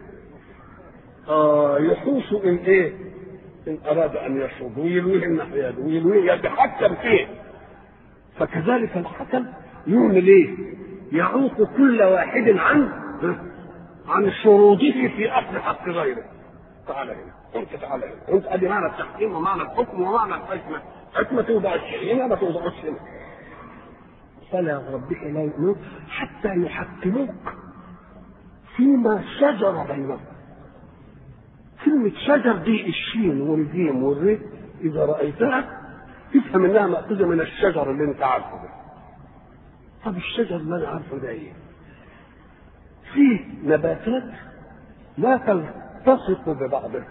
آه يحوش ان ايه؟ ان اراد ان يشرب ويلويه الناحيه ويلويه يتحكم فيه فكذلك الحكم يعمل ايه؟ يعوق كل واحد عن عن شروطه في اخذ حق غيره. تعال هنا، انت تعال هنا، انت ادي معنى التحكيم ومعنى الحكم ومعنى الحكمه، حكمه توضع الشيء هنا ما توضعش هنا. فلا ربك لا يؤمنون حتى يحكموك فيما شجر بينهم. كلمة شجر دي الشين والجيم والري إذا رأيتها تفهم انها مأخوذة من الشجر اللي انت عارفه ده. طب الشجر اللي انا عارفه ده ايه؟ في نباتات لا تلتصق ببعضها.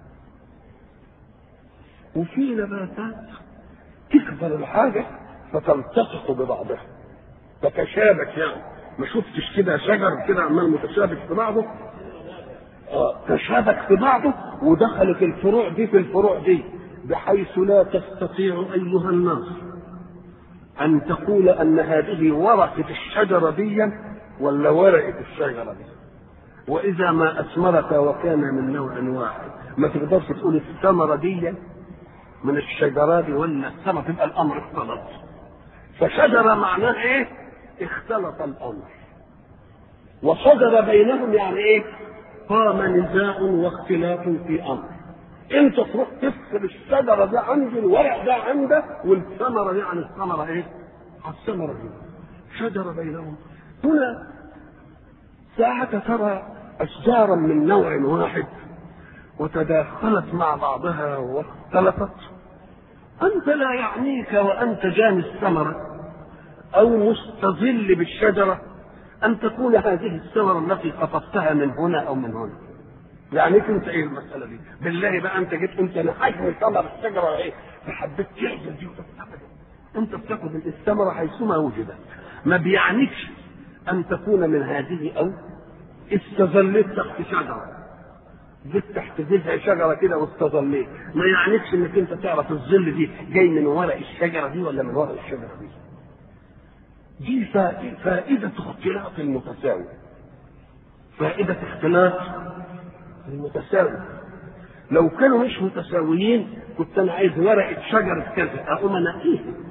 وفي نباتات تكبر الحاجة فتلتصق ببعضها. تتشابك يعني ما شفتش كده شجر كده عمال متشابك في بعضه آه تشابك في بعضه ودخلت الفروع دي في الفروع دي بحيث لا تستطيع ايها الناس ان تقول ان هذه ورقه الشجره دي ولا ورقه الشجره دي واذا ما اثمرت وكان من نوع واحد ما تقدرش تقول الثمره دي من الشجره دي ولا الثمره تبقى الامر اختلط فشجره معناه ايه اختلط الامر وشجر بينهم يعني ايه قام نزاع واختلاف في امر انت تروح تفصل الشجره دي عندي الورق ده عندك والثمره دي عن الثمره ايه؟ عن الثمره دي شجره بينهم هنا ساعة ترى أشجارا من نوع واحد وتداخلت مع بعضها واختلفت أنت لا يعنيك وأنت جاني الثمرة أو مستظل بالشجرة أن تكون هذه الثمرة التي قطفتها من هنا أو من هنا يعني انت ايه المساله دي؟ بالله بقى انت جيت انت انا حجم ثمر الشجره ايه؟ فحبيت تعزل دي انت بتاخد الثمره حيثما وجدت ما بيعنيكش ان تكون من هذه او استظليت تحت شجره جيت تحت جذع شجره كده واستظليت ما يعنيكش انك انت تعرف الظل دي جاي من ورق الشجره دي ولا من ورق الشجره دي دي فائده اختلاط المتساوي فائده اختلاط المتساوي لو كانوا مش متساويين كنت انا عايز ورقه شجره كذا اقوم انقيها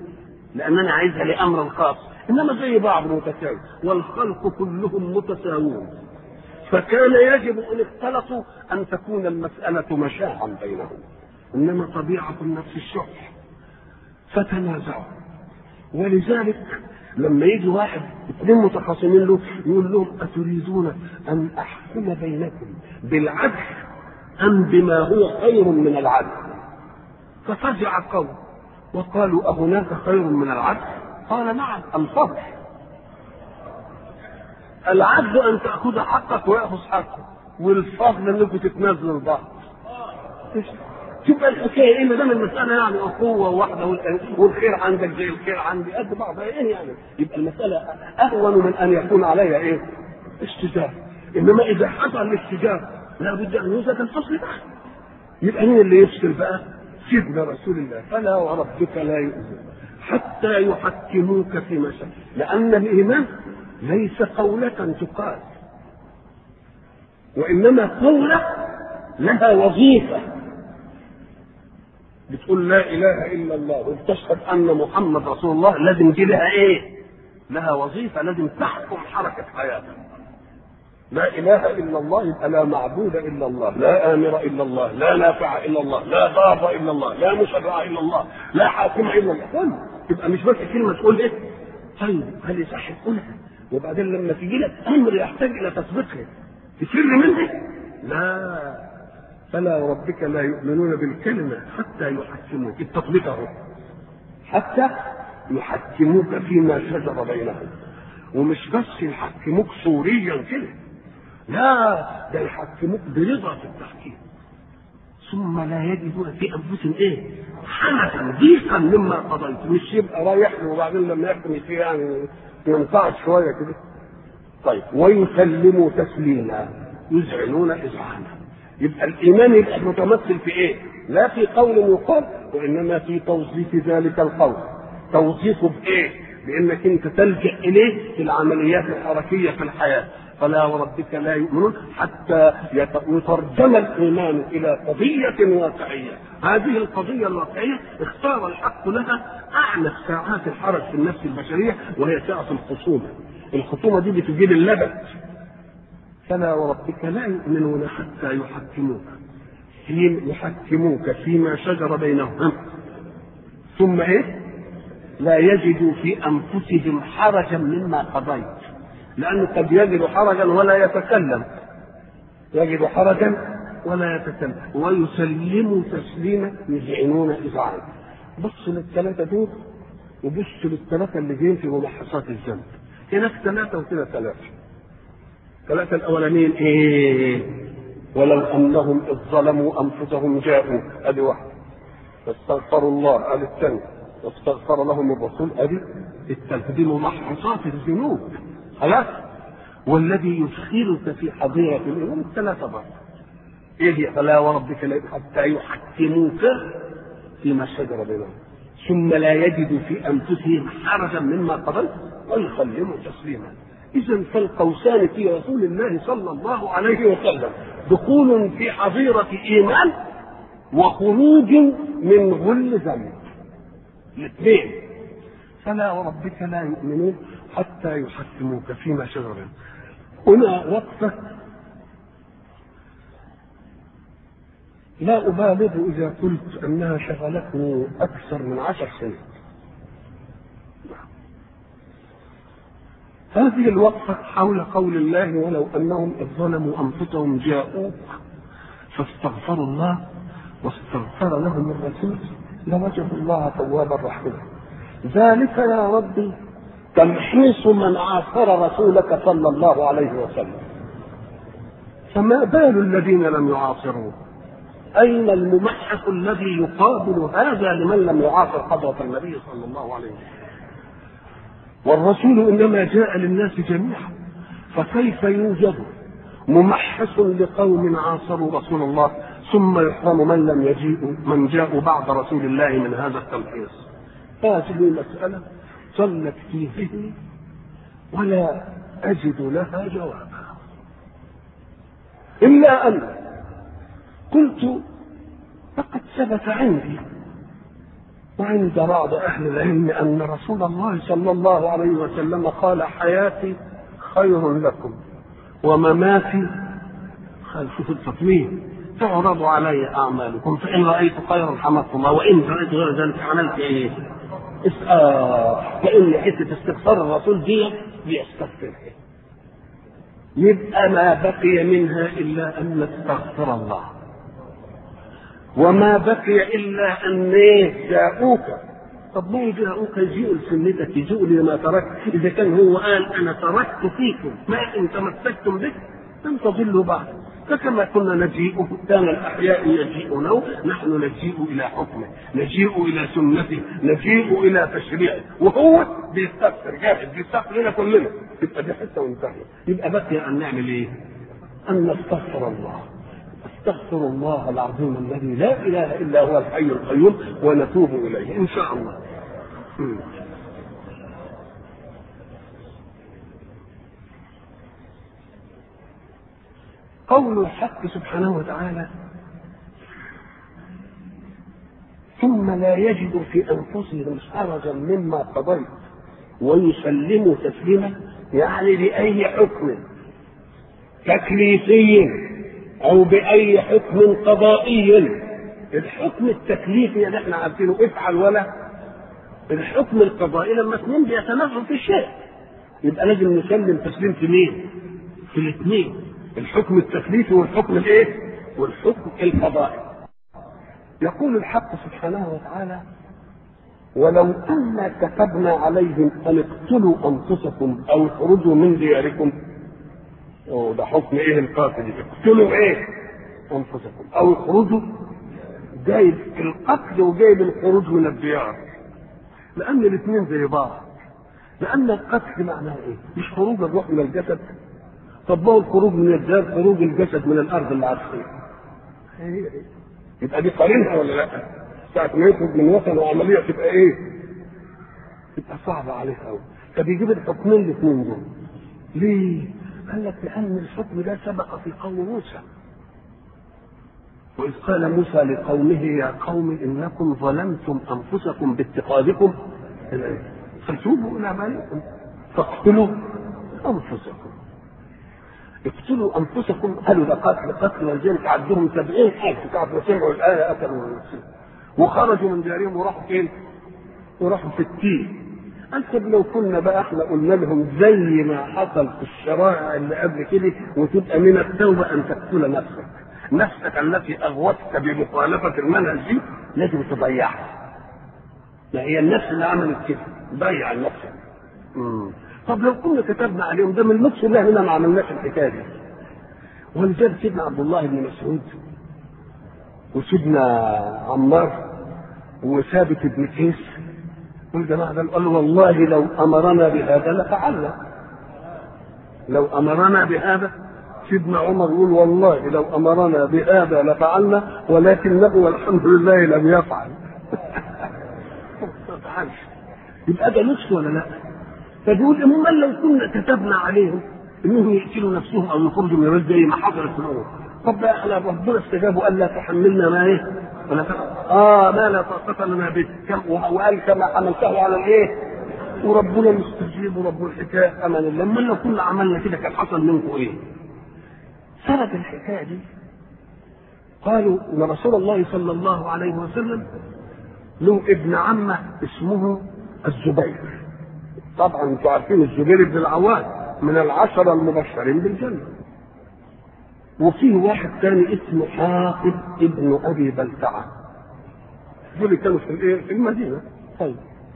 لان انا عايزها لامر خاص انما زي بعض متساوي والخلق كلهم متساوون فكان يجب ان اختلطوا ان تكون المساله مشاعا بينهم انما طبيعه النفس الشح فتنازعوا ولذلك لما يجي واحد اثنين متخاصمين له يقول لهم اتريدون ان احكم بينكم بالعدل ام بما هو خير من العدل ففزع قوم وقالوا أهناك خير من العدل قال نعم الفضل العدل أن تأخذ حقك ويأخذ حقه والفضل أنكم تتنازلوا لبعض تبقى الحكايه ايه ما دام المساله يعني اخوه واحده والخير عندك زي الخير عندي قد بعض ايه يعني يبقى المساله اهون من ان يكون عليها ايه؟ استجابه انما اذا حصل الاستجابه لابد ان يوجد الفصل بقى يبقى مين اللي يفصل بقى؟ سيدنا رسول الله فلا وربك لا يؤذن حتى يحكموك فيما شاء لان الايمان ليس قولة تقال وانما قولة لها وظيفة بتقول لا اله الا الله وبتشهد ان محمد رسول الله لازم دي لها ايه؟ لها وظيفه لازم تحكم حركه حياتك. لا اله الا الله يبقى لا معبود الا الله، لا امر الا الله، لا نافع الا الله، لا ضار الا الله، لا مشرع الا الله، لا حاكم الا الله، كل يبقى مش بس كلمه تقول ايه؟ طيب هل يصح تقولها؟ وبعدين لما تيجي لك امر يحتاج الى تطبيقها تفر منه؟ لا فلا وربك لا يؤمنون بالكلمة حتى يحكموك التطبيق اهو حتى يحكموك فيما شجر بينهم ومش بس يحكموك صوريا كده لا ده يحكموك برضا في التحكيم ثم لا يجدون في انفسهم ايه؟ حنكا ضيقا مما قضيت مش يبقى رايح له وبعدين لما يحكم فيه يعني ينفعش شويه كده طيب ويسلموا تسليما يذعنون اذعانا يبقى الايمان يبقى متمثل في ايه؟ لا في قول يقال وانما في توظيف ذلك القول. توظيفه بايه؟ بانك انت تلجا اليه في العمليات الحركيه في الحياه. فلا وربك لا يؤمنون حتى يترجم الايمان الى قضيه واقعيه. هذه القضيه الواقعيه اختار الحق لها اعنف ساعات الحرج في النفس البشريه وهي ساعه الخصومه. الخصومه دي بتجيب اللبن فلا وربك لا يؤمنون حتى يحكموك في يحكموك فيما شجر بينهم ثم ايه؟ لا يجدوا في انفسهم حرجا مما قضيت لانه قد يجد حرجا ولا يتكلم يجد حرجا ولا يتكلم ويسلموا تسليما يذعنون اذعانا بص للثلاثه دول وبص للثلاثه اللي جايين في ملاحظات الذنب هناك ثلاثه وكده ثلاثه ثلاثة الأولانيين إيه؟ ولو أنهم إذ ظلموا أنفسهم جاءوا أدي واحد فاستغفروا الله أدي الثاني واستغفر لهم الرسول أدي الثالثة دي ممحصات الذنوب خلاص والذي يدخلك في حظيرة الإيمان الثلاثة برضه إيه هي فلا وربك لا حتى يحكموك فيما شجر بينهم ثم لا يجدوا في أنفسهم حرجا مما قضيت ويسلموا تسليما إذا فالقوسان في رسول الله صلى الله عليه وسلم دخول في حظيرة إيمان وخروج من غل ذنب الاثنين فلا وربك لا يؤمنون حتى يحكموك فيما شجر هنا وقفة لا أبالغ إذا قلت أنها شغلتني أكثر من عشر سنين هذه الوقفة حول قول الله ولو أنهم إذ ظلموا أنفسهم جاءوك فاستغفروا الله واستغفر لهم الرسول لوجدوا الله توابا رحيما ذلك يا ربي تمحيص من عاصر رسولك صلى الله عليه وسلم فما بال الذين لم يعاصروه أين الممحص الذي يقابل هذا لمن لم يعاصر حضرة النبي صلى الله عليه وسلم والرسول انما جاء للناس جميعا فكيف يوجد ممحص لقوم عاصروا رسول الله ثم يحرم من لم يجيء من جاءوا بعد رسول الله من هذا التمحيص هذه مسألة ظلت في ذهني ولا أجد لها جوابا إلا أن قلت لقد ثبت عندي وعند بعض أهل العلم أن رسول الله صلى الله عليه وسلم قال حياتي خير لكم ومماتي خير شوف التطويل تعرض علي أعمالكم فإن رأيت خيرا حمدت الله وإن رأيت غير ذلك عملت إيه؟ اسأل كأن حتة استغفار الرسول دي بيستغفر يبقى ما بقي منها إلا أن نستغفر الله وما بقي الا ان ايه جاءوك طب ما جاءوك يجيئوا لسنتك يجيئوا لما تركت اذا كان هو قال انا تركت فيكم ما ان تمسكتم به لم تضلوا بعد فكما كنا نجيء كان الاحياء يجيئون نحن نجيء الى حكمه نجيء الى سنته نجيء الى تشريعه وهو بيستغفر جاهد بيستغفر لنا كلنا يبقى دي حته وانتهى يبقى بقي ان نعمل ايه؟ ان نستغفر الله استغفر الله العظيم الذي لا اله الا هو الحي القيوم ونتوب اليه ان شاء الله. قول الحق سبحانه وتعالى ثم لا يجدوا في انفسهم حرجا مما قضيت ويسلموا تسليما يعني لاي حكم تكليفي او باي حكم قضائي الحكم التكليفي اللي احنا عارفينه افعل ولا الحكم القضائي لما اثنين بيتنازعوا في الشيء يبقى لازم نسلم تسليم في مين؟ في الاثنين الحكم التكليفي والحكم الايه؟ والحكم القضائي يقول الحق سبحانه وتعالى ولو أنا كتبنا عليهم أن اقتلوا أنفسكم أو اخرجوا من دياركم ده حكم ايه القاتل اقتلوا ايه انفسكم او اخرجوا جايب القتل وجايب الخروج من الديار لان الاثنين زي بعض لان القتل معناه ايه مش خروج الروح من الجسد طب ما هو الخروج من الديار خروج الجسد من الارض اللي عارفين يبقى دي قارنها ولا لا ساعة ما يخرج من وطن وعملية تبقى ايه؟ تبقى صعبة عليه قوي فبيجيب الحكمين الاثنين دول ليه؟ قال لك لأن الحكم ده سبق في قوم موسى وإذ قال موسى لقومه يا قوم إنكم ظلمتم أنفسكم باتخاذكم فتوبوا إلى بارئكم فاقتلوا أنفسكم اقتلوا أنفسكم قالوا ده قتل قتل ولذلك عدهم سبعين حاجة تعرف ما سمعوا الآية قتلوا وخرجوا من ديارهم وراحوا فين؟ وراحوا في التين قال طب لو كنا بقى احنا قلنا لهم زي ما حصل في الشرائع اللي قبل كده وتبقى من التوبه ان تقتل نفسك نفسك التي اغوتك بمخالفه المنهج دي لازم تضيعها ما هي النفس اللي عملت كده ضيع نفسك طب لو كنا كتبنا عليهم ده من لطف الله هنا ما عملناش الحكايه دي ولذلك سيدنا عبد الله بن مسعود وسيدنا عمار وثابت بن قيس والجماعة دول قالوا والله لو أمرنا بهذا لفعلنا لو أمرنا بهذا سيدنا عمر يقول والله لو أمرنا بهذا لفعلنا ولكنه والحمد لله لم يفعل ما فعلش يبقى ده نصف ولا لا؟ فبيقول هم لو كنا كتبنا عليهم انهم يقتلوا نفسهم او يخرجوا من الرد زي ما حصلت في الامور طب ده احنا ربنا استجاب وقال لا تحملنا ما ايه؟ ولا اه ما لا طاقة لنا به كم وقال كما حملته على الايه؟ وربنا مستجيب ورب الحكايه امان الله لما لو كنا عملنا كده كان حصل منكم ايه؟ سبب الحكايه دي قالوا ان رسول الله صلى الله عليه وسلم له ابن عمه اسمه الزبير طبعا انتم عارفين الزبير بن العوام من العشرة المبشرين بالجنة وفيه واحد ثاني اسمه حاطب ابن ابي بلتعه دول كانوا في الايه في المدينه طيب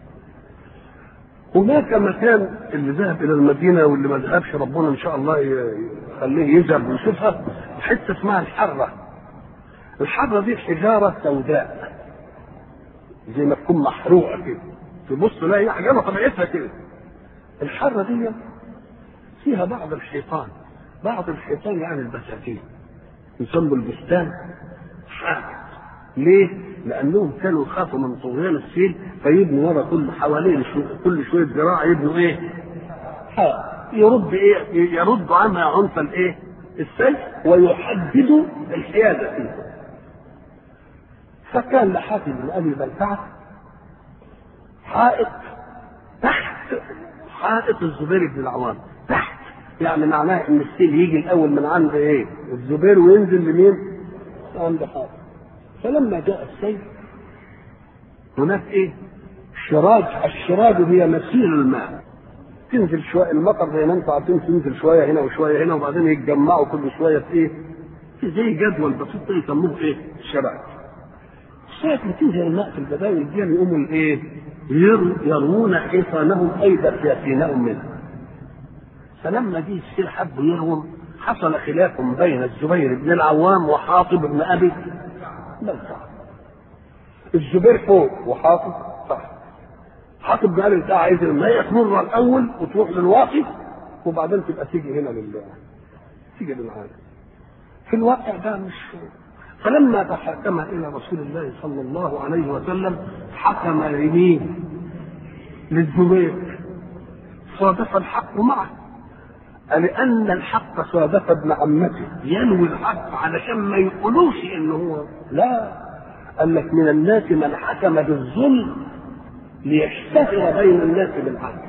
هناك مكان اللي ذهب الى المدينه واللي ما ذهبش ربنا ان شاء الله يخليه يذهب ويشوفها حته اسمها الحره الحره دي حجاره سوداء زي ما تكون محروقه كده تبص تلاقي حجاره طبيعتها كده الحره دي فيها بعض الحيطان بعض الحيطان يعني البساتين يسموا البستان حاجة ليه؟ لأنهم كانوا يخافوا من طغيان السيل فيبنوا ورا كل حوالين شو كل شوية ذراع يبنوا إيه؟ يرد إيه؟ يرد عنها عنف الإيه؟ السيل ويحددوا الحيادة فيه. فكان لحاتم بن أبي بلتعة حائط تحت حائط الزبير بن العوام تحت يعني معناه ان السيل يجي الاول من عند ايه الزبير وينزل لمين عند حائط فلما جاء السيل هناك ايه شراج الشراج هي مسيل الماء تنزل شويه المطر زي ما انتم عارفين تنزل شويه هنا وشويه هنا وبعدين يتجمعوا كل شويه في ايه في زي جدول بسيط يسموه ايه شراج ساعة ما تنزل الماء في البداية دي يقوموا الايه؟ يرمون حصانهم اي دفاتينهم منها. فلما جه السير حب يرهم حصل خلاف بين الزبير بن العوام وحاطب بن ابي بلتعه. الزبير فوق وحاطب تحت. حاطب بن ابي بلتعه عايز الماء تمر الاول وتروح للواقي وبعدين تبقى تيجي هنا لله. تيجي للعالم. في الواقع ده مش فلما تحاكم الى رسول الله صلى الله عليه وسلم حكم لمين؟ للزبير صادف الحق معه لأن الحق صادف ابن عمته ينوي الحق علشان ما يقولوش إن هو لا قال لك من الناس من حكم بالظلم ليشتهر بين الناس بالعدل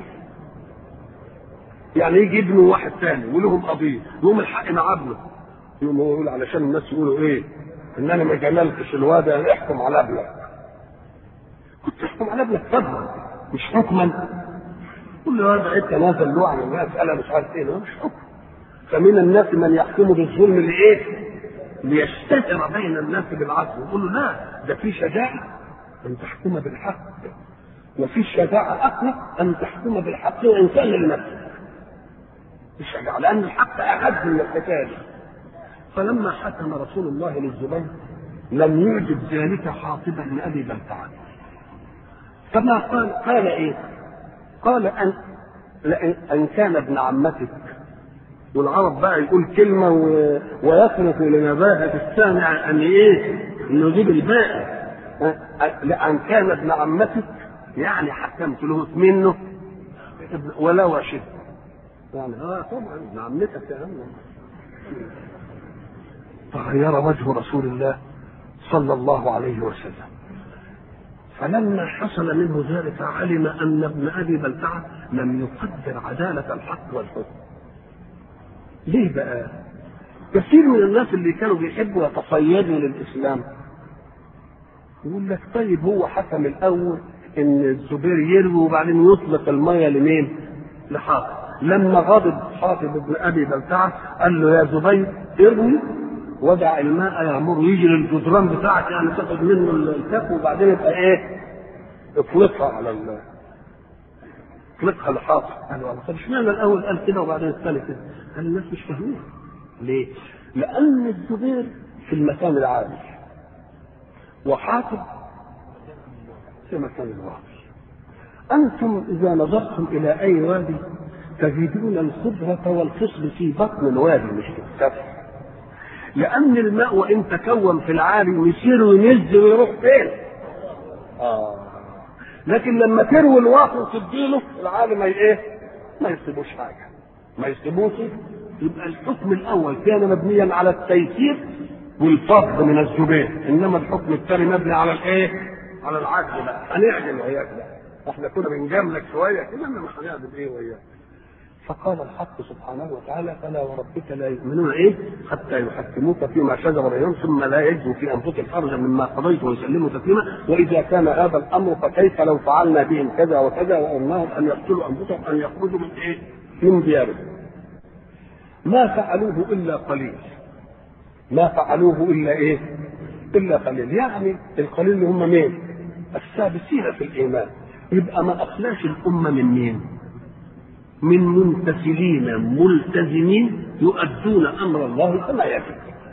يعني يجي ابنه واحد ثاني ولهم قضيه يقوم الحق مع ابنه يقوم هو يقول علشان الناس يقولوا ايه ان انا ما جملتش الواد احكم على ابنك كنت تحكم على ابنك فضلا مش حكما كل هذا انت نازل له عن المساله مش عارف ايه مش حكم فمن الناس من يحكم بالظلم لايه؟ ليشتهر بين الناس بالعدل يقول له لا ده في شجاعه ان تحكم بالحق وفي شجاعه اقوى ان تحكم بالحق وان كان لنفسك الشجاعه لان الحق اعز من الحكايه دي فلما حكم رسول الله للزبير لم يعجب ذلك حاطبا بن ابي بلتعه فما قال قال ايه؟ قال ان لأن أن كان ابن عمتك والعرب بقى يقول كلمة و... ويصرف لنباهة السامع أن إيه؟ إنه يجيب الباقي لأن كان ابن عمتك يعني حكمت له منه ولا وشد يعني اه طبعا ابن عمتك يا عم تغير وجه رسول الله صلى الله عليه وسلم فلما حصل منه ذلك علم ان ابن ابي بلتعه لم يقدر عداله الحق والحكم. ليه بقى؟ كثير من الناس اللي كانوا بيحبوا يتصيدوا للاسلام يقول لك طيب هو حكم الاول ان الزبير يروي وبعدين يطلق الميه لمين؟ لحاطب. لما غضب حاطب بن ابي بلتعه قال له يا زبير اروي ودع الماء يعمر يجي للجدران بتاعك يعني تاخد منه الكف وبعدين يبقى ايه؟ اطلقها على ال اطلقها لحاطب قالوا طب اشمعنى الاول قال كده وبعدين الثاني كده؟ قال الناس مش فاهمين ليه؟ لان الزبير في المكان العالي وحاطب في مكان الواطي انتم اذا نظرتم الى اي وادي تجدون الخضرة والخصب في بطن الوادي مش في السفح لأن الماء وإن تكون في العالي يسير وينزل ويروح فين؟ آه لكن لما تروي الواطي وتديله العالي ما ايه؟ ما يسيبوش حاجة ما يسيبوش يبقى الحكم الأول كان مبنيا على التيسير والفض من الزبير إنما الحكم الثاني مبني على الإيه؟ على العدل بقى هنعدل وياك بقى احنا كنا بنجاملك شوية كده انما هنعدل إيه وياك فقال الحق سبحانه وتعالى فلا وربك لا يؤمنون ايه حتى يحكموك فيما شجر بينهم ثم لا يجدوا في انفسهم حرجا مما قضيت ويسلموا تسليما واذا كان هذا الامر فكيف لو فعلنا بهم كذا وكذا وامرناهم ان يقتلوا انفسهم ان يخرجوا من ايه؟ من ديارهم. ما فعلوه الا قليل. ما فعلوه الا ايه؟ الا قليل، يعني القليل اللي هم مين؟ السابسين في الايمان. يبقى ما اخلاش الامه من مين؟ من ممتثلين ملتزمين يؤدون امر الله كما يجب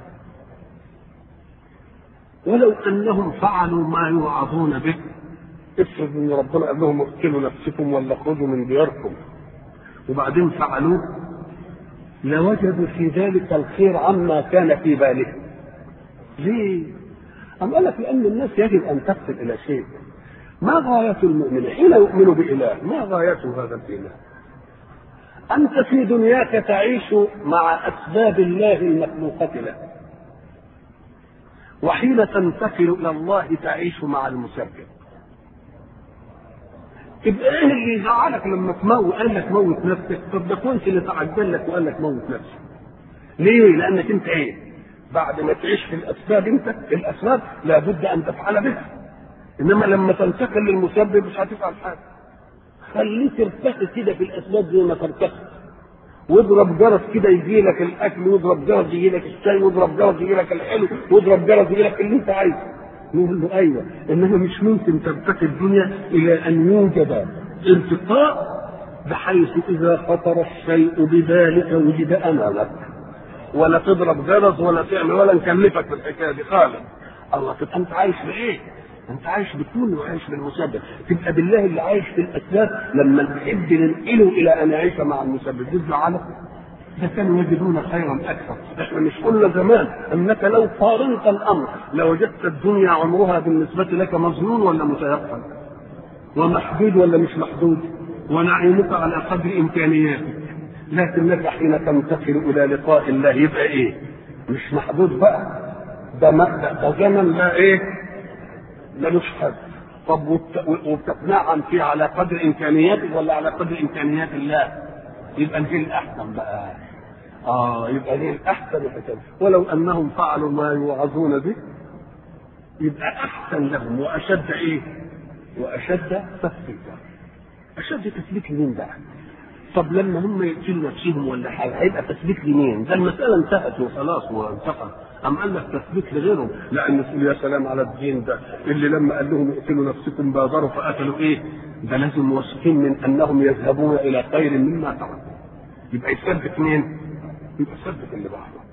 ولو انهم فعلوا ما يوعظون به افرض ان ربنا قال لهم اقتلوا نفسكم ولا اخرجوا من دياركم وبعدين فعلوه لوجدوا في ذلك الخير عما كان في بالهم ليه؟ أم قال لك لأن الناس يجب أن تصل إلى شيء ما غاية المؤمن حين يؤمن بإله ما غايته هذا الإله أنت في دنياك تعيش مع أسباب الله المخلوقة له وحين تنتقل إلى الله تعيش مع المسبب يبقى ايه اللي يزعلك لما تموت قال لك موت نفسك طب ده كويس اللي تعجل لك وقال لك موت نفسك ليه؟ لانك انت ايه؟ بعد ما تعيش في الاسباب انت الاسباب لابد ان تفعل بها انما لما تنتقل للمسبب مش هتفعل حاجه خليك ارتخي كده في الاسباب زي ما ترتخي واضرب جرس كده يجي لك الاكل واضرب جرس يجي لك الشاي واضرب جرس يجي لك الحلو واضرب جرس يجي لك اللي انت عايزه نقول له ايوه انما مش ممكن ترتقي الدنيا الى ان يوجد ارتقاء بحيث اذا خطر الشيء بذلك وجد امامك ولا تضرب جرس ولا تعمل ولا نكلفك في الحكايه دي خالص الله تبقى انت عايش بايه؟ انت عايش بكون وعايش بالمسبب تبقى بالله اللي عايش في الاسباب لما نحب ننقله الى ان يعيش مع المسبب يزعل ده كانوا يجدون خيرا اكثر احنا مش قلنا زمان انك لو قارنت الامر لوجدت الدنيا عمرها بالنسبه لك مظنون ولا متيقن ومحدود ولا مش محدود ونعيمك على قدر امكانياتك لكنك حين تنتقل الى لقاء الله يبقى ايه مش محدود بقى ده ده, ده زمن لا ايه ملوش حد طب وبتقنعهم فيه على قدر امكانياتك ولا على قدر امكانيات الله يبقى دي الاحسن بقى اه يبقى دي الاحسن الحكايه ولو انهم فعلوا ما يوعظون به يبقى احسن لهم واشد ايه واشد تثبيتا اشد تثبيت لمين بقى طب لما هم يقتلوا نفسهم ولا حاجه هيبقى تثبيت لمين؟ ده المساله انتهت وخلاص وانتقل أم قال لك تثبيت لغيرهم لأن تقول يا سلام على الدين ده اللي لما قال لهم اقتلوا نفسكم بادروا فقتلوا إيه؟ ده لازم واثقين من أنهم يذهبون إلى خير مما تركوا يبقى يثبت مين؟ يبقى يثبت اللي بعده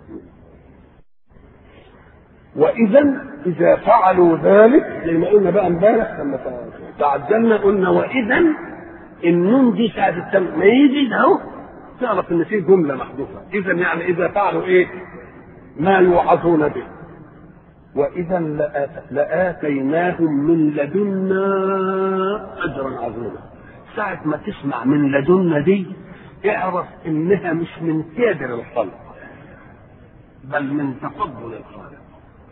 وإذا إذا فعلوا ذلك زي ما قلنا بقى امبارح لما تعجلنا قلنا وإذا النون دي ساعة التم ما يجي اهو تعرف إن في جملة محذوفة إذا يعني إذا فعلوا إيه؟ ما يوعظون به وإذا لآتيناهم من لدنا أجرا عظيما ساعة ما تسمع من لدنا دي اعرف إنها مش من كادر الخلق بل من تفضل الخالق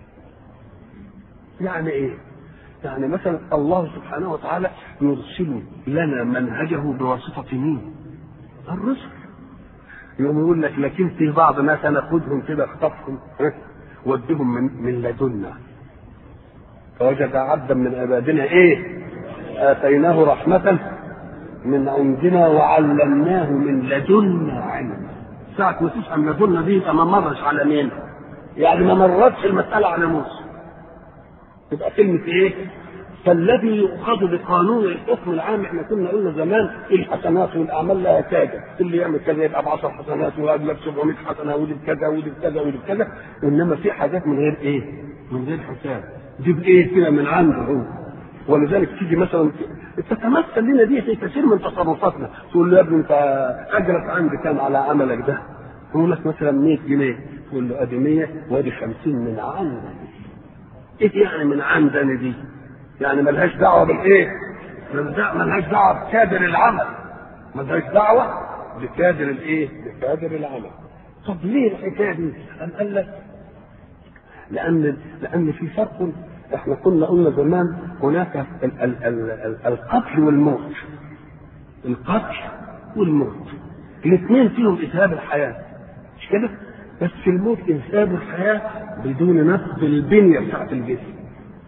يعني إيه؟ يعني مثلا الله سبحانه وتعالى يرسل لنا منهجه بواسطة مين؟ الرسل يقوم يقول لك لكن في بعض ناس انا خدهم كده اخطفهم ودهم من من لدنا فوجد عبدا من عبادنا ايه؟ اتيناه رحمة من عندنا وعلمناه من لدنا علما ساعة ما تسأل لدنا دي يبقى ما مرش على مين؟ يعني ما مرتش المسألة على موسى تبقى كلمة ايه؟ فالذي يؤخذ بقانون الحكم العام احنا كنا قلنا زمان الحسنات والاعمال لها تاجر اللي يعمل كذا يبقى ب 10 حسنات ويجلب 700 حسنه ودي بكذا ودي بكذا ودي بكذا انما في حاجات من غير ايه؟ من غير حساب دي بايه كده من عنده هو ولذلك تيجي مثلا تتمثل لنا دي في كثير من تصرفاتنا تقول له يا ابني انت اجرك عندي كام على عملك ده؟ يقول لك مثلا 100 جنيه تقول له ادي 100 وادي 50 من عندك ايه يعني من عندنا دي؟ يعني ملهاش دعوه بالايه؟ ملهاش دعوه بكادر العمل ملهاش دعوه بكادر الايه؟ بكادر العمل طب ليه الحكايه دي؟ أم قال لك لأن لأن في فرق احنا كنا قلنا زمان هناك ال ال ال ال القتل والموت القتل والموت الاثنين فيهم إذهاب الحياة مش كده؟ بس في الموت إذهاب الحياة بدون نفض البنية بتاعت الجسم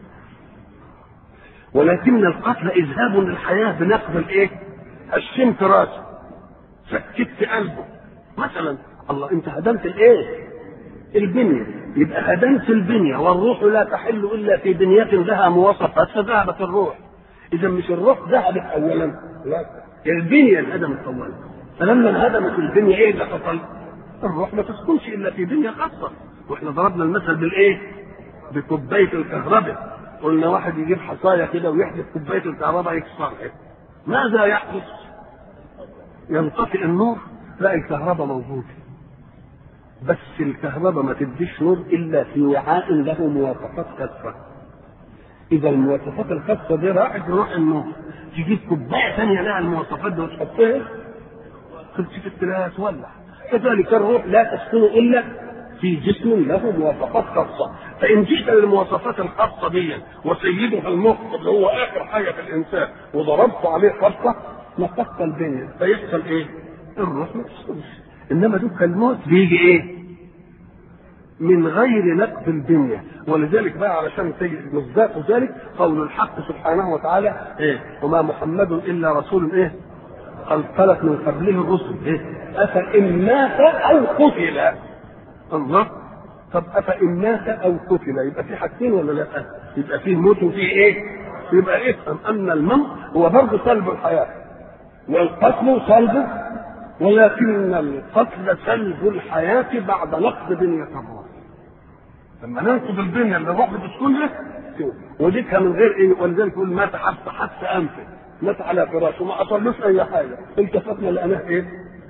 ولكن القتل اذهاب للحياه بنقض الايه؟ الشمت راسه سكت قلبه مثلا الله انت هدمت الايه؟ البنيه يبقى هدمت البنيه والروح لا تحل الا في بنيه لها مواصفات فذهبت الروح اذا مش الروح ذهبت اولا لا البنيه انهدمت اولا فلما انهدمت البنيه ايه اللي حصل؟ الروح ما تسكنش الا في بنيه خاصه واحنا ضربنا المثل بالايه؟ بكوبايه الكهرباء قلنا واحد يجيب حصايه كده ويحدث كوبايه الكهرباء يكسرها ماذا يحدث؟ ينطفئ النور لا الكهرباء موجوده بس الكهرباء ما تديش نور الا في وعاء له مواصفات خاصه اذا المواصفات الخاصه دي راحت روح النور تجيب كوبايه ثانيه لها المواصفات دي وتحطها تمسك تلاقيها تولع كذلك الروح لا تسكن الا في جسم له مواصفات خاصه فان جئت للمواصفات الخاصه دي وسيدها المخ اللي هو اخر حاجه في الانسان وضربت عليه خبطه نقصت البنيه فيحصل ايه؟ الروح ما تسكنش انما دوك الموت بيجي ايه؟ من غير نقد البنية ولذلك بقى علشان مصداق ذلك قول الحق سبحانه وتعالى ايه وما محمد الا رسول ايه قد خلت من قبله الرسل ايه افان مات او قتل الله طب افان مات او قتل يبقى في حاجتين ولا لا يبقى فيه موت وفيه ايه يبقى افهم ان الموت هو برضه سلب الحياه والقتل سلب ولكن القتل سلب الحياه بعد نقد بنيه الروح لما ننقض البنيه اللي الروح بتسكنها وديكها من غير ايه ولذلك يقول مات حبس حبس انفه مات على فراشه ما اصلوش اي حاجه التفتنا لقناه ايه؟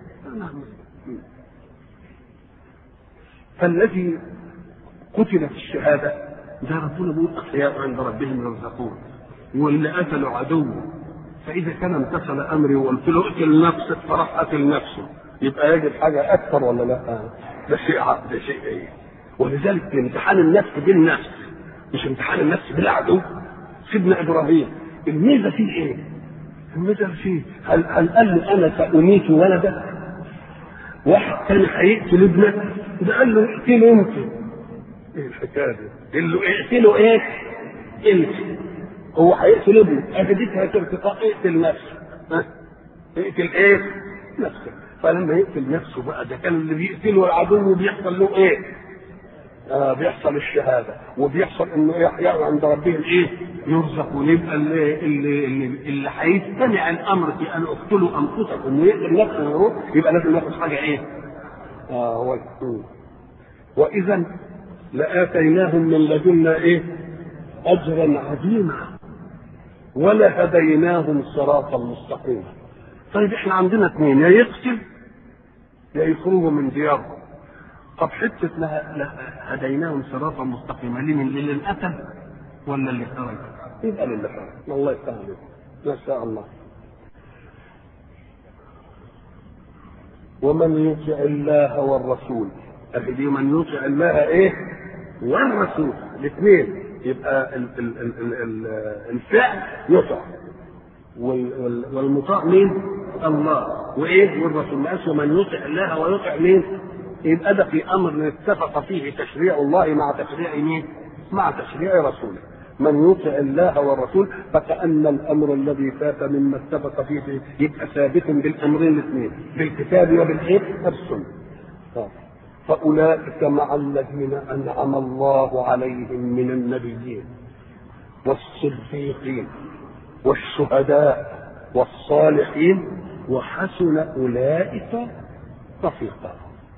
فالذي قتل في الشهاده ده ربنا بيقول احياء عند ربهم يرزقون واللي قتلوا عدوه فاذا كان امتثل امري وقلت له اقتل نفسك فراح قتل نفسه يبقى يجب حاجه اكثر ولا لا؟ ده شيء ده شيء ايه؟ ولذلك امتحان النفس بالنفس مش امتحان النفس بالعدو سيدنا ابراهيم الميزه فيه ايه؟ الميزه فيه هل, هل قال له انا ساميت ولدك؟ واحد تاني هيقتل ابنك ده قال له اقتله انت ايه الحكايه دي؟ قال له اقتله ايه؟ انت هو هيقتل ابنه افدتها ارتقاء اقتل نفسه ها؟ اقتل ايه؟ نفسك فلما يقتل نفسه بقى ده كان اللي بيقتله العدو بيحصل له ايه؟ آه بيحصل الشهادة وبيحصل انه يحيى عند ربهم ايه يرزق ويبقى اللي اللي اللي, اللي هيستمع الامر في ان اقتلوا انفسكم ويقتل نفسه ويروح يبقى لازم ياخد حاجة ايه؟ اه هو واذا لاتيناهم من لدنا ايه؟ اجرا عظيما ولهديناهم صراطا مستقيما طيب احنا عندنا اثنين يا يقتل يا يخرجوا من ديارهم طب حته لها هديناهم صراطا مستقيما لمن للي انقتل ولا اللي خرج؟ يبقى للي خرج الله يستعمل ما شاء الله ومن يطع الله والرسول أهدي من يطع الله ايه؟ والرسول الاثنين يبقى ال ال ال ال ال الفعل يطع والمطاع مين؟ الله وايه؟ والرسول ما ومن يطع الله ويطع مين؟ يبقى ده في امر اتفق فيه تشريع الله مع تشريع مين؟ مع تشريع رسوله. من يطع الله والرسول فكأن الامر الذي فات مما اتفق فيه يبقى ثابت بالامرين الاثنين بالكتاب وبالايه؟ بالسنه. فاولئك مع الذين انعم الله عليهم من النبيين والصديقين والشهداء والصالحين وحسن اولئك رفيقا.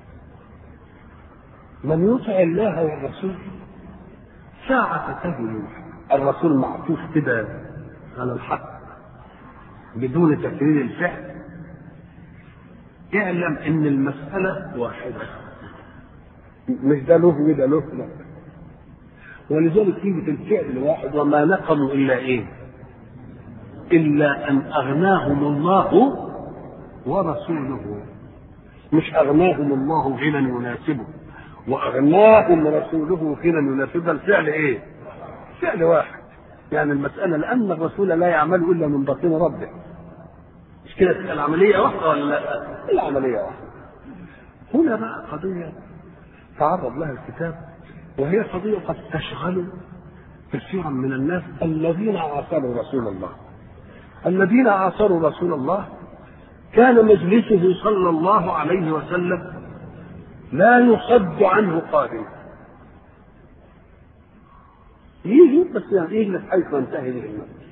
من يطع الله والرسول ساعة تجري الرسول معطوف كده على الحق بدون تكرير الفعل اعلم ان المسألة واحدة مش ده له وده له لا ولذلك تيجي الفعل الواحد وما نقموا الا ايه؟ الا ان اغناهم الله ورسوله مش اغناهم الله غنى يناسبه واغناهم رسوله غنى يناسبه الفعل ايه؟ فعل واحد يعني المسألة لأن الرسول لا يعمل إلا من باطن ربه مش كده العملية واحدة ولا لا؟ العملية واحدة هنا بقى قضية تعرض لها الكتاب وهي قضية قد تشغل كثيرا من الناس الذين عاصروا رسول الله الذين عاصروا رسول الله كان مجلسه صلى الله عليه وسلم لا يصد عنه قادم يجي بس يعني يجلس حيث ينتهي به المجلس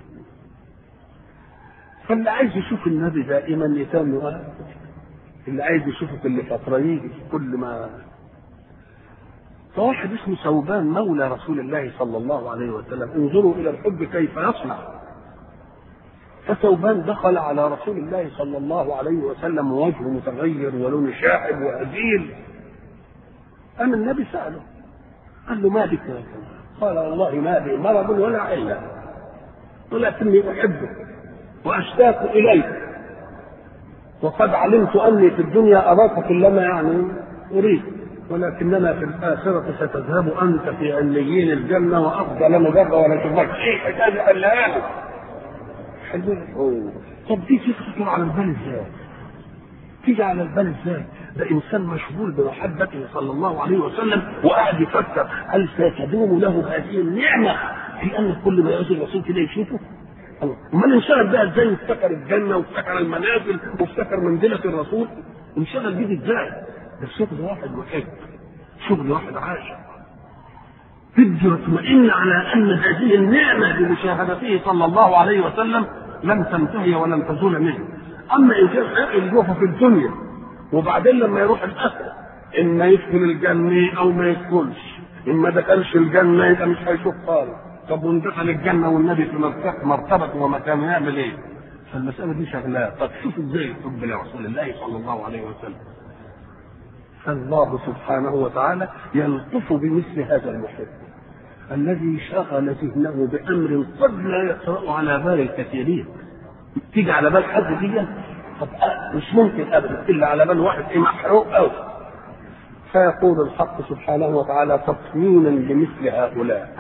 فاللي عايز يشوف النبي دائما يتم اللي عايز يشوفه كل فتره يجي كل ما فواحد اسمه ثوبان مولى رسول الله صلى الله عليه وسلم انظروا الى الحب كيف يصنع فثوبان دخل على رسول الله صلى الله عليه وسلم ووجهه متغير ولون شاحب وهزيل أما النبي سأله قال له ما بك يا قال والله ما بي مرض ولا علة ولكني أحبك وأشتاق إليك وقد علمت أني في الدنيا أراك كلما يعني أريد ولكننا في الآخرة ستذهب أنت في عليين الجنة وأفضل مجرة ولا تفكر إيه حكاية قلقانة طب دي تخطر على البال ازاي؟ تيجي على البال ازاي؟ ده انسان مشغول بمحبته صلى الله عليه وسلم وقاعد يفكر هل ستدوم له هذه النعمه في ان كل ما يعوز الرسول كده يشوفه؟ امال انشغل بقى ازاي وافتكر الجنه وافتكر المنازل وافتكر منزله الرسول انشغل بيه ازاي؟ ده شغل واحد محب شغل واحد عاشق بده يطمئن على ان هذه النعمه بمشاهدته صلى الله عليه وسلم لن تنتهي ولن تزول منه اما ان كان يروح في الدنيا وبعدين لما يروح الاخره اما يدخل الجنه او ما يدخلش ان ما دخلش الجنه يبقى مش هيشوف خالص طب وان دخل الجنه والنبي في مرتبته ومكانه يعمل ايه؟ فالمساله دي شغلاه طب شوف ازاي حب لرسول الله صلى الله عليه وسلم فالله سبحانه وتعالى يلطف بمثل هذا المحب الذي شغل ذهنه بامر قد لا يطرا على بال الكثيرين تيجي على بال حد دي طب مش ممكن ابدا الا على بال واحد ايه محروق قوي فيقول الحق سبحانه وتعالى تطمينا لمثل هؤلاء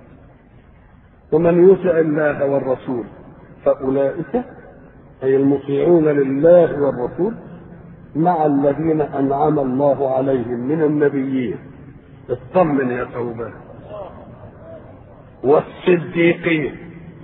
ومن يطع الله والرسول فاولئك اي المطيعون لله والرسول مع الذين انعم الله عليهم من النبيين اطمن يا ثوبان والصديقين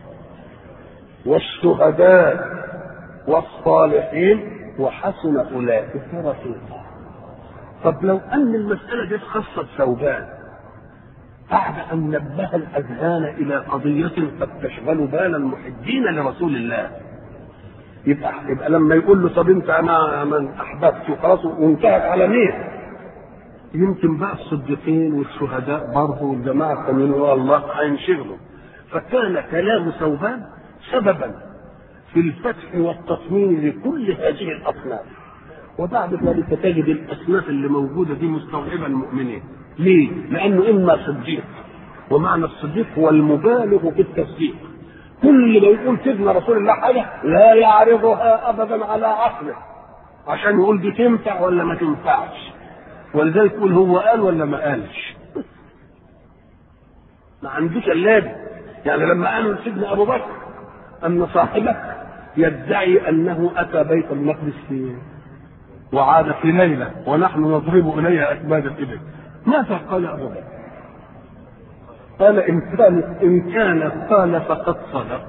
والشهداء والصالحين وحسن اولئك رفيقا طب لو ان المساله دي خاصه ثوبان بعد ان نبه الاذهان الى قضيه قد تشغل بال المحبين لرسول الله يبقى يبقى لما يقول له طب انت انا من احببت وخلاص وانتهت على مين؟ يمكن بقى الصديقين والشهداء برضه والجماعه التانيين الله هينشغلوا فكان كلام ثوبان سببا في الفتح والتطمين لكل هذه الاصناف وبعد ذلك تجد الاصناف اللي موجوده دي مستوعبه المؤمنين ليه؟ لانه اما صديق ومعنى الصديق هو المبالغ في التصديق كل ما يقول سيدنا رسول الله حاجه لا يعرضها ابدا على عقله عشان يقول دي تنفع ولا ما تنفعش ولذلك يقول هو قال ولا ما قالش ما عندوش الا يعني لما قالوا لسيدنا ابو بكر ان صاحبك يدعي انه اتى بيت المقدس في وعاد في ليله ونحن نضرب اليه اكباد الابل ماذا قال ابو بكر؟ قال ان كان ان كان قال فقد صدق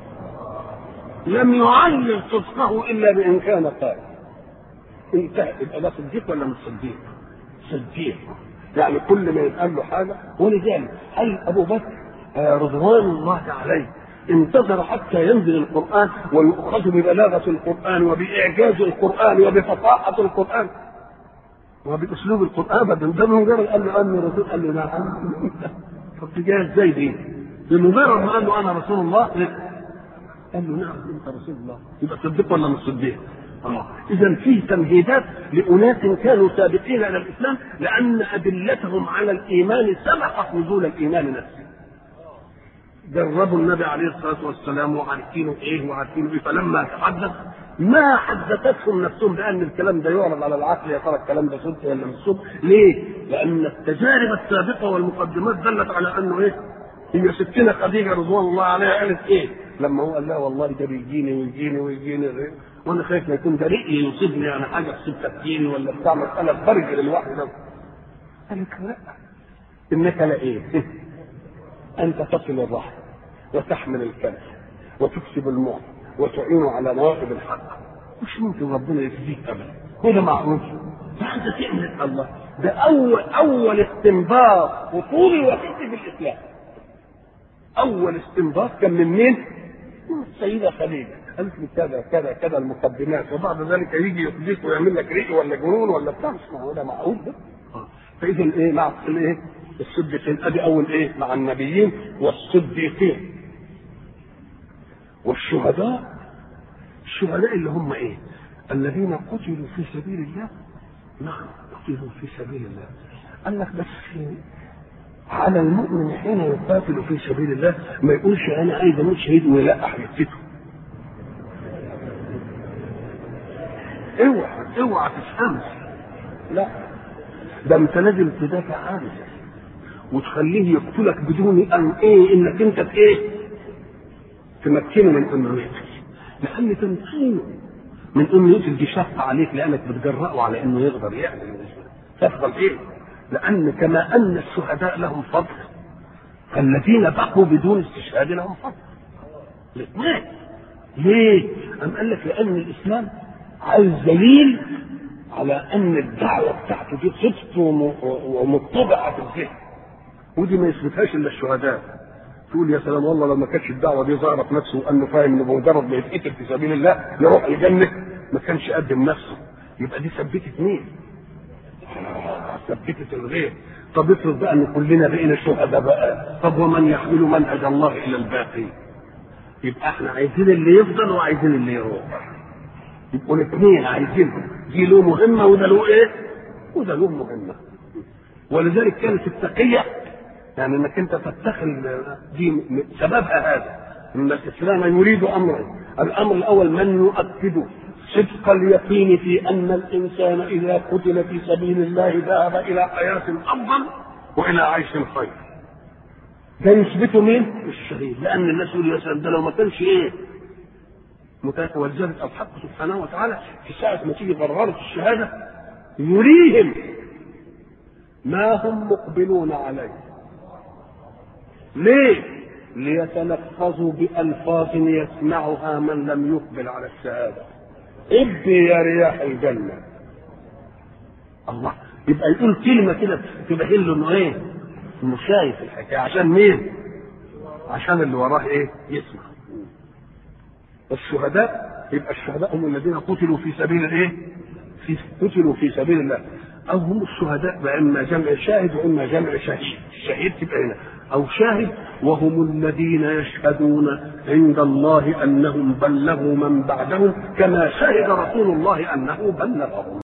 لم يعلل صدقه الا بان كان قال انتهى يبقى ده صديق ولا مش صديق؟ صديق يعني كل ما يتقال له حاجه ولذلك هل ابو بكر رضوان الله عليه انتظر حتى ينزل القرآن ويؤخذ ببلاغة القرآن وبإعجاز القرآن وبفصاحة القرآن وبأسلوب القرآن أبدا ده مجرد قال له أني رسول قال له نعم طب تجاه ازاي دي؟ بمجرد ما قال له أنا رسول الله قال له نعم أنت رسول الله يبقى صديق ولا مش صديق؟ الله إذا في تمهيدات لأناس كانوا سابقين إلى الإسلام لأن أدلتهم على الإيمان سبقت نزول الإيمان نفسه جربوا النبي عليه الصلاه والسلام وعارفينه ايه وعارفينه ايه فلما تحدث ما حدثتهم نفسهم بان الكلام ده يعرض على العقل يا ترى الكلام ده صدق ولا مش صدق ليه؟ لان التجارب السابقه والمقدمات دلت على انه ايه؟ هي ستنا خديجه رضوان الله عليها قالت ايه؟ لما هو قال لها والله ده بيجيني ويجيني ويجيني وانا خايف لا يكون ده رئي يصيبني يعني حاجه تصيب تفكيري ولا بتاع مساله برجل الواحده قالت لا انك لايه؟ انت تصل الرحم وتحمل الكلب وتكسب الموت وتعين على نوائب الحق مش ممكن ربنا يجزيك ابدا هذا معروف فانت تعمل الله ده اول اول استنباط وطول وحيد في الاسلام اول استنباط كان من مين؟ من السيده خديجه قالت لي كذا كذا كذا المقدمات وبعد ذلك يجي يخزيك ويعمل لك ريق ولا جنون ولا بتاع مش معقول ده معقول ده فاذا ايه مع الايه؟ الصديقين ادي اول ايه؟ مع النبيين والصديقين والشهداء الشهداء اللي هم ايه؟ الذين قتلوا في سبيل الله نعم قتلوا في سبيل الله قال لك بس على المؤمن حين يقاتل في سبيل الله ما يقولش انا عايز اموت شهيد ويلقح جثته اوعى اوعى تفهمش لا ده انت لازم تدافع عنه وتخليه يقتلك بدون ان ايه انك انت ت- ايه تمكنه من انه يقتل لان تمكينه من انه يقتل دي شفقه عليك لانك بتجرأه على انه يقدر يعمل تفضل ايه؟ لان كما ان الشهداء لهم فضل فالذين بقوا بدون استشهاد لهم فضل الاثنين ليه؟ أم قال لك لأن الإسلام عايز دليل على أن الدعوة بتاعته دي صدق وم- ومطبعة في الذهن ودي ما يثبتهاش إلا الشهداء تقول يا سلام والله لو ما كانتش الدعوة دي ظهرت في نفسه وأنه فاهم إنه بمجرد ما يتقتل في سبيل الله يروح الجنة ما كانش قدم نفسه يبقى دي ثبتت مين؟ آه، ثبتت الغير طب افرض بقى ان كلنا بقينا شهداء بقى طب ومن يحمل منهج الله الى الباقي يبقى احنا عايزين اللي يفضل وعايزين اللي يروح يبقوا الاثنين عايزينهم دي له مهمه وده له ايه؟ وده له مهمه ولذلك كانت التقيه يعني انك انت تتخذ دي م- سببها هذا ان الاسلام يريد امرا الامر الاول من يؤكد صدق اليقين في ان الانسان اذا قتل في سبيل الله ذهب الى حياه افضل والى عيش خير ده يثبته مين؟ الشهيد لان الناس يقول يا سلام ده لو ما كانش ايه؟ متاكد ولذلك الحق سبحانه وتعالى في ساعه ما تيجي غرغره الشهاده يريهم ما هم مقبلون عليه ليه؟ ليتلفظوا بألفاظ يسمعها من لم يقبل على الشهادة ابي يا رياح الجنة الله يبقى يقول كلمة كده تبين له انه ايه؟ انه شايف الحكاية عشان مين؟ عشان اللي وراه ايه؟ يسمع الشهداء يبقى الشهداء هم الذين قتلوا في سبيل الايه؟ في قتلوا في سبيل الله او هم الشهداء بقى اما جمع شاهد واما جمع شهيد الشهيد تبقى هنا او شاهد وهم الذين يشهدون عند الله انهم بلغوا من بعدهم كما شهد رسول الله انه بلغهم